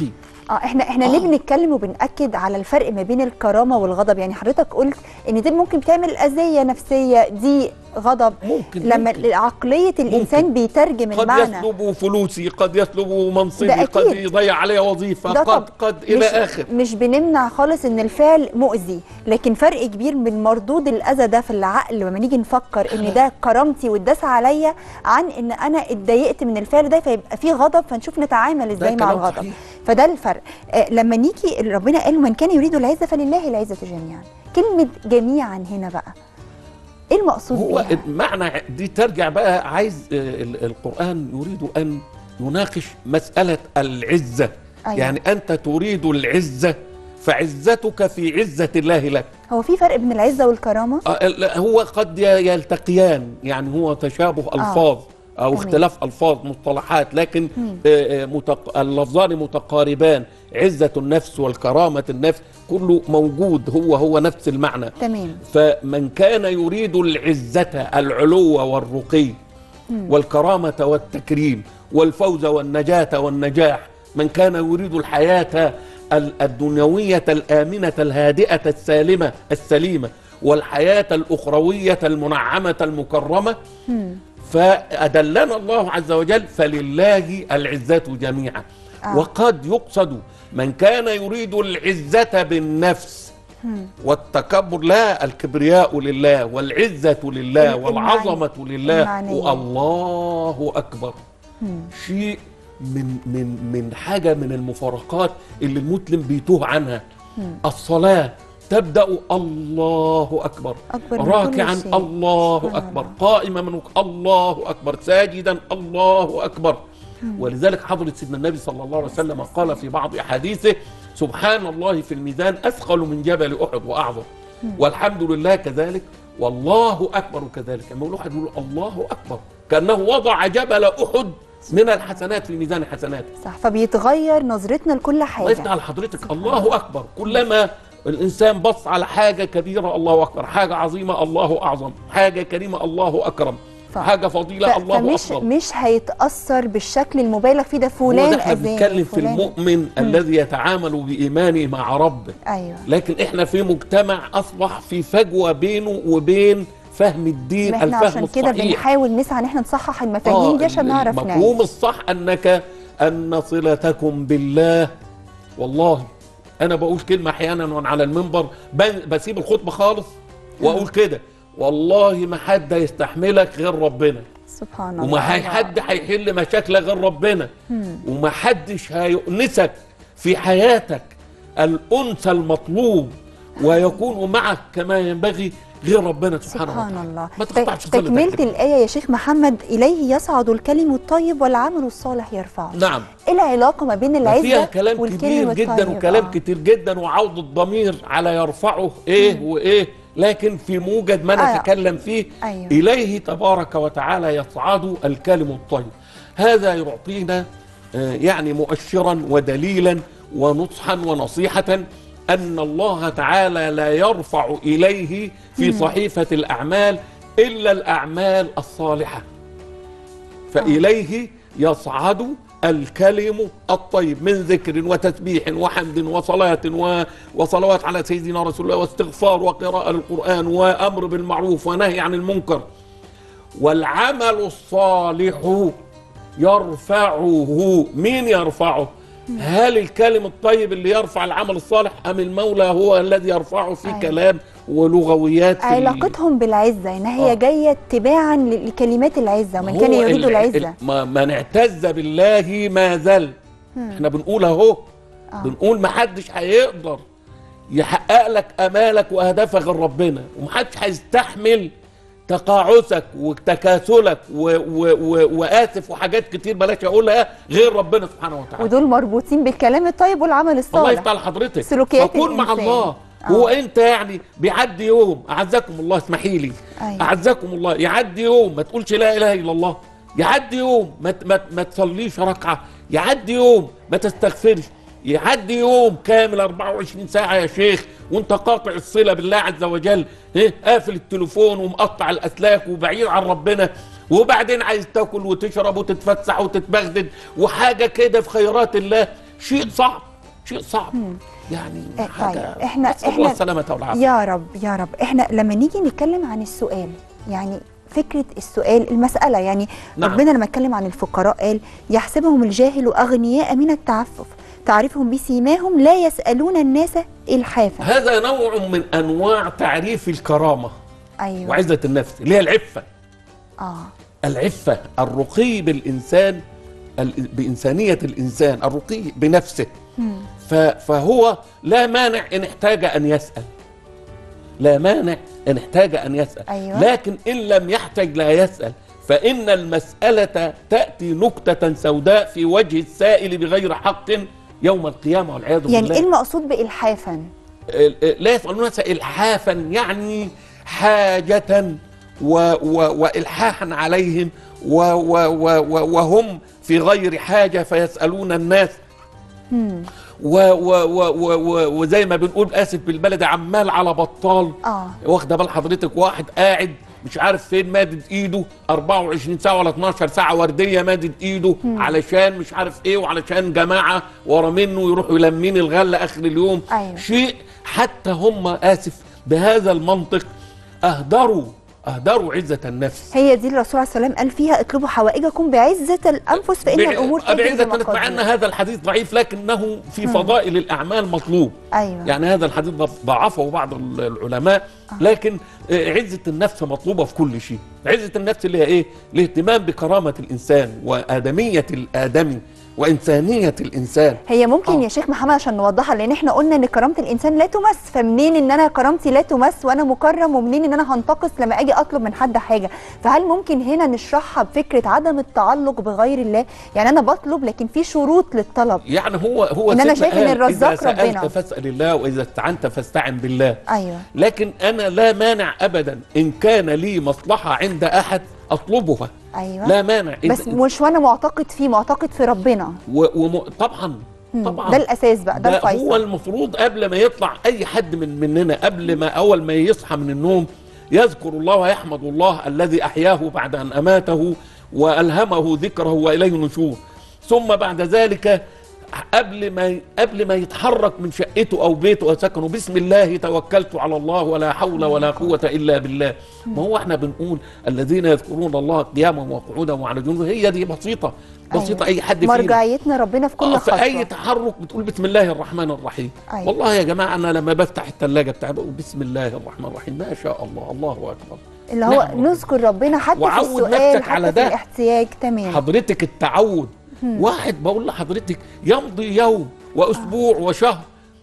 [SPEAKER 1] اه احنا احنا ليه بنتكلم وبنأكد على الفرق ما بين الكرامه والغضب يعني حضرتك قلت ان دي ممكن تعمل اذيه نفسيه دي غضب
[SPEAKER 2] ممكن
[SPEAKER 1] لما
[SPEAKER 2] ممكن.
[SPEAKER 1] عقليه الانسان
[SPEAKER 2] ممكن.
[SPEAKER 1] بيترجم
[SPEAKER 2] قد
[SPEAKER 1] المعنى
[SPEAKER 2] يسلب فلوسي قد يسلب منصبي
[SPEAKER 1] ده
[SPEAKER 2] قد
[SPEAKER 1] أكيد.
[SPEAKER 2] يضيع علي وظيفة
[SPEAKER 1] ده
[SPEAKER 2] قد
[SPEAKER 1] طب
[SPEAKER 2] قد إلى
[SPEAKER 1] مش
[SPEAKER 2] آخر
[SPEAKER 1] مش بنمنع خالص ان الفعل مؤذي لكن فرق كبير من مردود الاذى ده في العقل لما نيجي نفكر ان ده كرامتي واتداس عليا عن ان انا اتضايقت من الفعل ده فيبقى فيه غضب فنشوف نتعامل ازاي مع
[SPEAKER 2] كلام
[SPEAKER 1] الغضب
[SPEAKER 2] صحيح.
[SPEAKER 1] فده الفرق آه لما نيجي ربنا قال من كان يريد العزه فلله العزه جميعا كلمه جميعا هنا بقى ايه المقصود
[SPEAKER 2] هو
[SPEAKER 1] بيها
[SPEAKER 2] معنى دي ترجع بقى عايز آه، ال- القرآن يريد أن يناقش مسألة العزة
[SPEAKER 1] أيوة.
[SPEAKER 2] يعني أنت تريد العزة فعزتك في عزة الله لك
[SPEAKER 1] هو في فرق بين العزه والكرامه
[SPEAKER 2] آه، ال- هو قد ي- يلتقيان يعني هو تشابه ألفاظ أو
[SPEAKER 1] تمام.
[SPEAKER 2] اختلاف ألفاظ مصطلحات لكن آه، آه، متق... اللفظان متقاربان عزة النفس والكرامة النفس كله موجود هو هو نفس المعنى
[SPEAKER 1] تمام
[SPEAKER 2] فمن كان يريد العزة العلو والرقي والكرامة والتكريم والفوز والنجاة والنجاح من كان يريد الحياة ال- الدنيوية الآمنة الهادئة السالمة السليمة والحياة الأخروية المنعمة المكرمة فأدلنا الله عز وجل فلله العزة جميعا
[SPEAKER 1] آه.
[SPEAKER 2] وقد يقصد من كان يريد العزة بالنفس والتكبر لا الكبرياء لله والعزة لله
[SPEAKER 1] المعنى-
[SPEAKER 2] والعظمة لله
[SPEAKER 1] المعنية.
[SPEAKER 2] والله أكبر شيء من من من حاجة من المفارقات اللي المسلم بيتوه عنها الصلاة تبدأ الله أكبر
[SPEAKER 1] أكبر من كل
[SPEAKER 2] راكعا
[SPEAKER 1] شيء.
[SPEAKER 2] الله
[SPEAKER 1] سبحان
[SPEAKER 2] أكبر
[SPEAKER 1] الله.
[SPEAKER 2] قائما من الله أكبر ساجدا الله أكبر ولذلك حضرة سيدنا النبي صلى الله عليه وسلم قال في بعض أحاديثه سبحان الله في الميزان أثقل من جبل أحد وأعظم والحمد لله كذلك والله أكبر كذلك لما يقول واحد يقول الله أكبر كأنه وضع جبل أحد من الحسنات في ميزان حسناته
[SPEAKER 1] صح فبيتغير نظرتنا لكل
[SPEAKER 2] الله
[SPEAKER 1] حاجه
[SPEAKER 2] يفتح على حضرتك الله اكبر كلما الانسان بص على حاجه كبيره الله اكبر حاجه عظيمه الله اعظم حاجه كريمه الله اكرم
[SPEAKER 1] صح.
[SPEAKER 2] حاجه فضيله
[SPEAKER 1] ف-
[SPEAKER 2] الله
[SPEAKER 1] فمش
[SPEAKER 2] افضل
[SPEAKER 1] مش هيتاثر بالشكل المبالغ فيه ده
[SPEAKER 2] هو
[SPEAKER 1] فلان
[SPEAKER 2] ده احنا
[SPEAKER 1] اذاني
[SPEAKER 2] بنتكلم في
[SPEAKER 1] فلان-
[SPEAKER 2] المؤمن الذي يتعامل بايمانه مع ربه
[SPEAKER 1] ايوه
[SPEAKER 2] لكن احنا في مجتمع اصبح في فجوه بينه وبين فهم الدين
[SPEAKER 1] ما احنا
[SPEAKER 2] الفهم
[SPEAKER 1] عشان كده
[SPEAKER 2] الصحيح
[SPEAKER 1] بنحاول نسعى ان احنا نصحح المفاهيم دي عشان نعرف
[SPEAKER 2] المفهوم
[SPEAKER 1] نعيش
[SPEAKER 2] الصح انك ان صلتكم بالله والله انا بقول كلمه احيانا وانا على المنبر ب- بسيب الخطبه خالص واقول كده والله ما حد يستحملك غير ربنا
[SPEAKER 1] سبحان الله
[SPEAKER 2] وما هي حد هيحل مشاكلك غير ربنا وما حدش هيؤنسك في حياتك الانس المطلوب ويكون معك كما ينبغي غير ربنا سبحانه
[SPEAKER 1] سبحان
[SPEAKER 2] وتعالى
[SPEAKER 1] الله
[SPEAKER 2] ما تقطعش
[SPEAKER 1] ت-
[SPEAKER 2] صلتك
[SPEAKER 1] تكملة
[SPEAKER 2] كده.
[SPEAKER 1] الآية يا شيخ محمد إليه يصعد الكلم الطيب والعمل الصالح يرفعه
[SPEAKER 2] نعم
[SPEAKER 1] إيه العلاقة ما بين
[SPEAKER 2] ده
[SPEAKER 1] العزة
[SPEAKER 2] فيها كلام
[SPEAKER 1] والكلم
[SPEAKER 2] كبير جدا
[SPEAKER 1] الطيب؟
[SPEAKER 2] وكلام
[SPEAKER 1] آه.
[SPEAKER 2] كتير جدا وعوض الضمير على يرفعه ايه وايه لكن في موجد ما
[SPEAKER 1] آه.
[SPEAKER 2] نتكلم فيه
[SPEAKER 1] أيوه.
[SPEAKER 2] اليه تبارك وتعالى يصعد الكلم الطيب هذا يعطينا آه، يعني مؤشرا ودليلا ونصحا ونصيحه ان الله تعالى لا يرفع اليه في صحيفه الاعمال الا الاعمال الصالحه فإليه يصعد الكلم الطيب من ذكر وتسبيح وحمد وصلاة و- وصلوات على سيدنا رسول الله واستغفار وقراءة القرآن وأمر بالمعروف ونهي عن المنكر والعمل الصالح يرفعه مين يرفعه هل الكلم الطيب اللي يرفع العمل الصالح أم المولى هو الذي يرفعه في
[SPEAKER 1] أيوة.
[SPEAKER 2] كلام ولغويات في ال-
[SPEAKER 1] علاقتهم بالعزة إن هي
[SPEAKER 2] آه.
[SPEAKER 1] جاية تباعا ل- لكلمات العزة ومن
[SPEAKER 2] هو
[SPEAKER 1] كان يريد
[SPEAKER 2] ال-
[SPEAKER 1] العزة
[SPEAKER 2] ال- ما- من اعتز بالله ما زل احنا بنقول اهو
[SPEAKER 1] آه.
[SPEAKER 2] بنقول ما حدش هيقدر يحقق لك امالك واهدافك غير ربنا ومحدش هيستحمل تقاعسك وتكاسلك و و و واسف وحاجات كتير بلاش اقولها غير ربنا سبحانه وتعالى
[SPEAKER 1] ودول مربوطين بالكلام الطيب والعمل
[SPEAKER 2] الله
[SPEAKER 1] الصالح
[SPEAKER 2] يفتح على حضرتك
[SPEAKER 1] سلوكيات
[SPEAKER 2] فكون مع
[SPEAKER 1] الإنسان.
[SPEAKER 2] الله
[SPEAKER 1] آه.
[SPEAKER 2] هو انت يعني بيعدي يوم اعزكم الله اسمحي لي
[SPEAKER 1] أيوة.
[SPEAKER 2] اعزكم الله يعدي يوم ما تقولش لا اله الا الله يعدي يوم ما ت- ما ت- ما تصليش ركعه يعدي يوم ما تستغفرش يعدي يوم كامل 24 ساعه يا شيخ وانت قاطع الصله بالله عز وجل ايه قافل التليفون ومقطع الاسلاك وبعيد عن ربنا وبعدين عايز تاكل وتشرب وتتفسح وتتبغدد وحاجه كده في خيرات الله شيء صعب شيء صعب يعني
[SPEAKER 1] آه،
[SPEAKER 2] حاجه
[SPEAKER 1] طيب، إحنا-
[SPEAKER 2] نسأل الله
[SPEAKER 1] إحنا-
[SPEAKER 2] السلامه والعافيه
[SPEAKER 1] يا رب يا رب احنا لما نيجي نتكلم عن السؤال يعني فكرة السؤال المسألة يعني
[SPEAKER 2] نعم.
[SPEAKER 1] ربنا لما اتكلم عن الفقراء قال يحسبهم الجاهل أغنياء من التعفف تعرفهم بسيماهم لا يسألون الناس إلحافا
[SPEAKER 2] هذا نوع من انواع تعريف الكرامه
[SPEAKER 1] أيوة
[SPEAKER 2] وعزه النفس اللي هي العفه
[SPEAKER 1] آه
[SPEAKER 2] العفة الرقي بالإنسان ال- بإنسانية الإنسان الرقي بنفسه ف- فهو لا مانع إن احتاج أن يسأل لا مانع إن احتاج أن يسأل
[SPEAKER 1] أيوة.
[SPEAKER 2] لكن إن لم يحتج لا يسأل فإن المسألة تأتي نكتة سوداء في وجه السائل بغير حق يوم القيامة والعياذ
[SPEAKER 1] يعني
[SPEAKER 2] بالله
[SPEAKER 1] إيه المقصود بإلحافا
[SPEAKER 2] لا يسألون الناس إلحافا يعني حاجة و و وإلحاحا عليهم و و و و وهم في غير حاجة فيسألون الناس و و و و و وزي ما بنقول آسف بالبلد عمال على بطال
[SPEAKER 1] آه.
[SPEAKER 2] واخدة بال حضرتك واحد قاعد مش عارف فين مادد ايده 24 ساعه ولا 12 ساعه ورديه مادد ايده علشان مش عارف ايه وعلشان جماعه ورا منه يروحوا يلمين الغله اخر اليوم
[SPEAKER 1] أيوة.
[SPEAKER 2] شيء حتى هم اسف بهذا المنطق اهدروا اهدروا عزه النفس
[SPEAKER 1] هي دي الرسول عليه السلام قال فيها اطلبوا حوائجكم بعزة الأنفس فإن
[SPEAKER 2] بع-
[SPEAKER 1] الأمور تجري
[SPEAKER 2] بعزة النفس مع ان
[SPEAKER 1] بمقادير.
[SPEAKER 2] هذا الحديث ضعيف لكنه في فضائل الاعمال مطلوب
[SPEAKER 1] أيوة
[SPEAKER 2] يعني هذا الحديث ضعفه بعض العلماء لكن آه، عزة النفس مطلوبة في كل شيء عزة النفس اللي هي ايه الاهتمام بكرامة الإنسان وآدمية الآدمي وإنسانية الإنسان
[SPEAKER 1] هي ممكن
[SPEAKER 2] آه.
[SPEAKER 1] يا شيخ محمد عشان نوضحها لان احنا قلنا ان كرامه الانسان لا تمس فمنين ان انا كرامتي لا تمس وانا مكرم ومنين ان انا هنتقص لما اجي اطلب من حد حاجه فهل ممكن هنا نشرحها بفكره عدم التعلق بغير الله يعني انا بطلب لكن في شروط للطلب
[SPEAKER 2] يعني هو هو
[SPEAKER 1] إن أنا
[SPEAKER 2] سيدنا
[SPEAKER 1] شايف إن
[SPEAKER 2] قال
[SPEAKER 1] الرزاق
[SPEAKER 2] إذا سألت
[SPEAKER 1] ربنا.
[SPEAKER 2] فاسأل الله وإذا استعنت فاستعن بالله
[SPEAKER 1] ايوه
[SPEAKER 2] لكن أنا لا مانع أبدا إن كان لي مصلحة عند أحد أطلبها
[SPEAKER 1] ايوه
[SPEAKER 2] لا مانع إن-
[SPEAKER 1] بس مش وانا معتقد فيه معتقد في ربنا
[SPEAKER 2] و... وم... طبعا طبعا
[SPEAKER 1] ده الاساس بقى ده
[SPEAKER 2] ده هو
[SPEAKER 1] الفيصل
[SPEAKER 2] المفروض قبل ما يطلع اي حد من مننا قبل ما اول ما يصحى من النوم يذكر الله ويحمد الله الذي احياه بعد ان اماته والهمه ذكره واليه النشور ثم بعد ذلك قبل ما قبل ما يتحرك من شقته او بيته او سكنه بسم الله توكلت على الله ولا حول ولا قوه الا بالله ما هو احنا بنقول الذين يذكرون الله قياما وقعودا وعلى جنوبهم هي دي بسيطه بسيطه
[SPEAKER 1] أيوة.
[SPEAKER 2] اي حد فينا
[SPEAKER 1] مرجعيتنا ربنا في كل
[SPEAKER 2] آه، في
[SPEAKER 1] خطوه
[SPEAKER 2] اي تحرك بتقول بسم الله الرحمن الرحيم
[SPEAKER 1] أيوة.
[SPEAKER 2] والله يا جماعه انا لما بفتح الثلاجه بتاعي بقول بسم الله الرحمن الرحيم ما شاء الله الله اكبر
[SPEAKER 1] اللي هو
[SPEAKER 2] نعم.
[SPEAKER 1] نذكر ربنا حتى في
[SPEAKER 2] وعود
[SPEAKER 1] السؤال
[SPEAKER 2] نفسك على
[SPEAKER 1] حتى في
[SPEAKER 2] ده.
[SPEAKER 1] الاحتياج تمام
[SPEAKER 2] حضرتك التعود واحد بقول لحضرتك يمضي يوم واسبوع وشهر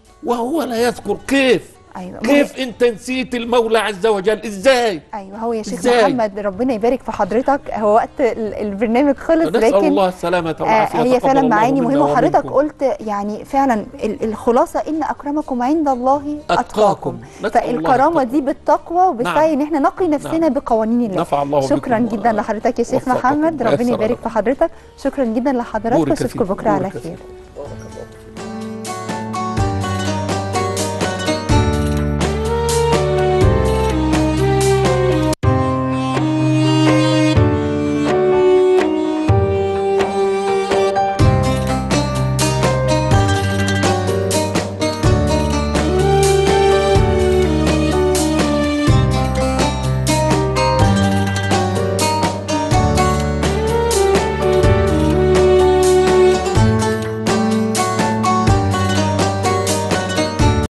[SPEAKER 2] وهو لا يذكر كيف
[SPEAKER 1] ايوه
[SPEAKER 2] كيف انت نسيت المولى عز وجل ازاي
[SPEAKER 1] ايوه هو يا شيخ
[SPEAKER 2] إزاي؟
[SPEAKER 1] محمد ربنا يبارك في حضرتك هو وقت ال- البرنامج خلص
[SPEAKER 2] نسال
[SPEAKER 1] لكن
[SPEAKER 2] الله السلامه
[SPEAKER 1] آه
[SPEAKER 2] والعافيه
[SPEAKER 1] هي
[SPEAKER 2] تقبل
[SPEAKER 1] فعلا
[SPEAKER 2] الله
[SPEAKER 1] معاني
[SPEAKER 2] منا
[SPEAKER 1] مهمه وحضرتك
[SPEAKER 2] ومنكم.
[SPEAKER 1] قلت يعني فعلا ال- الخلاصه ان اكرمكم عند الله
[SPEAKER 2] أتقاكم.
[SPEAKER 1] اتقاكم
[SPEAKER 2] نسأل الله
[SPEAKER 1] فالكرامه
[SPEAKER 2] التقوى.
[SPEAKER 1] دي بالتقوى وبالسعي ان احنا نقي نفسنا
[SPEAKER 2] نعم.
[SPEAKER 1] بقوانين الله
[SPEAKER 2] نفع الله
[SPEAKER 1] شكرا
[SPEAKER 2] بكم
[SPEAKER 1] جدا لحضرتك يا شيخ
[SPEAKER 2] ووفقكم
[SPEAKER 1] محمد ربنا
[SPEAKER 2] ويسر
[SPEAKER 1] يبارك
[SPEAKER 2] لكم.
[SPEAKER 1] في حضرتك شكرا جدا لحضرتك
[SPEAKER 2] بورك
[SPEAKER 1] واشوفكم
[SPEAKER 2] فيكم.
[SPEAKER 1] بكره على
[SPEAKER 2] بورك
[SPEAKER 1] خير
[SPEAKER 2] فيكم.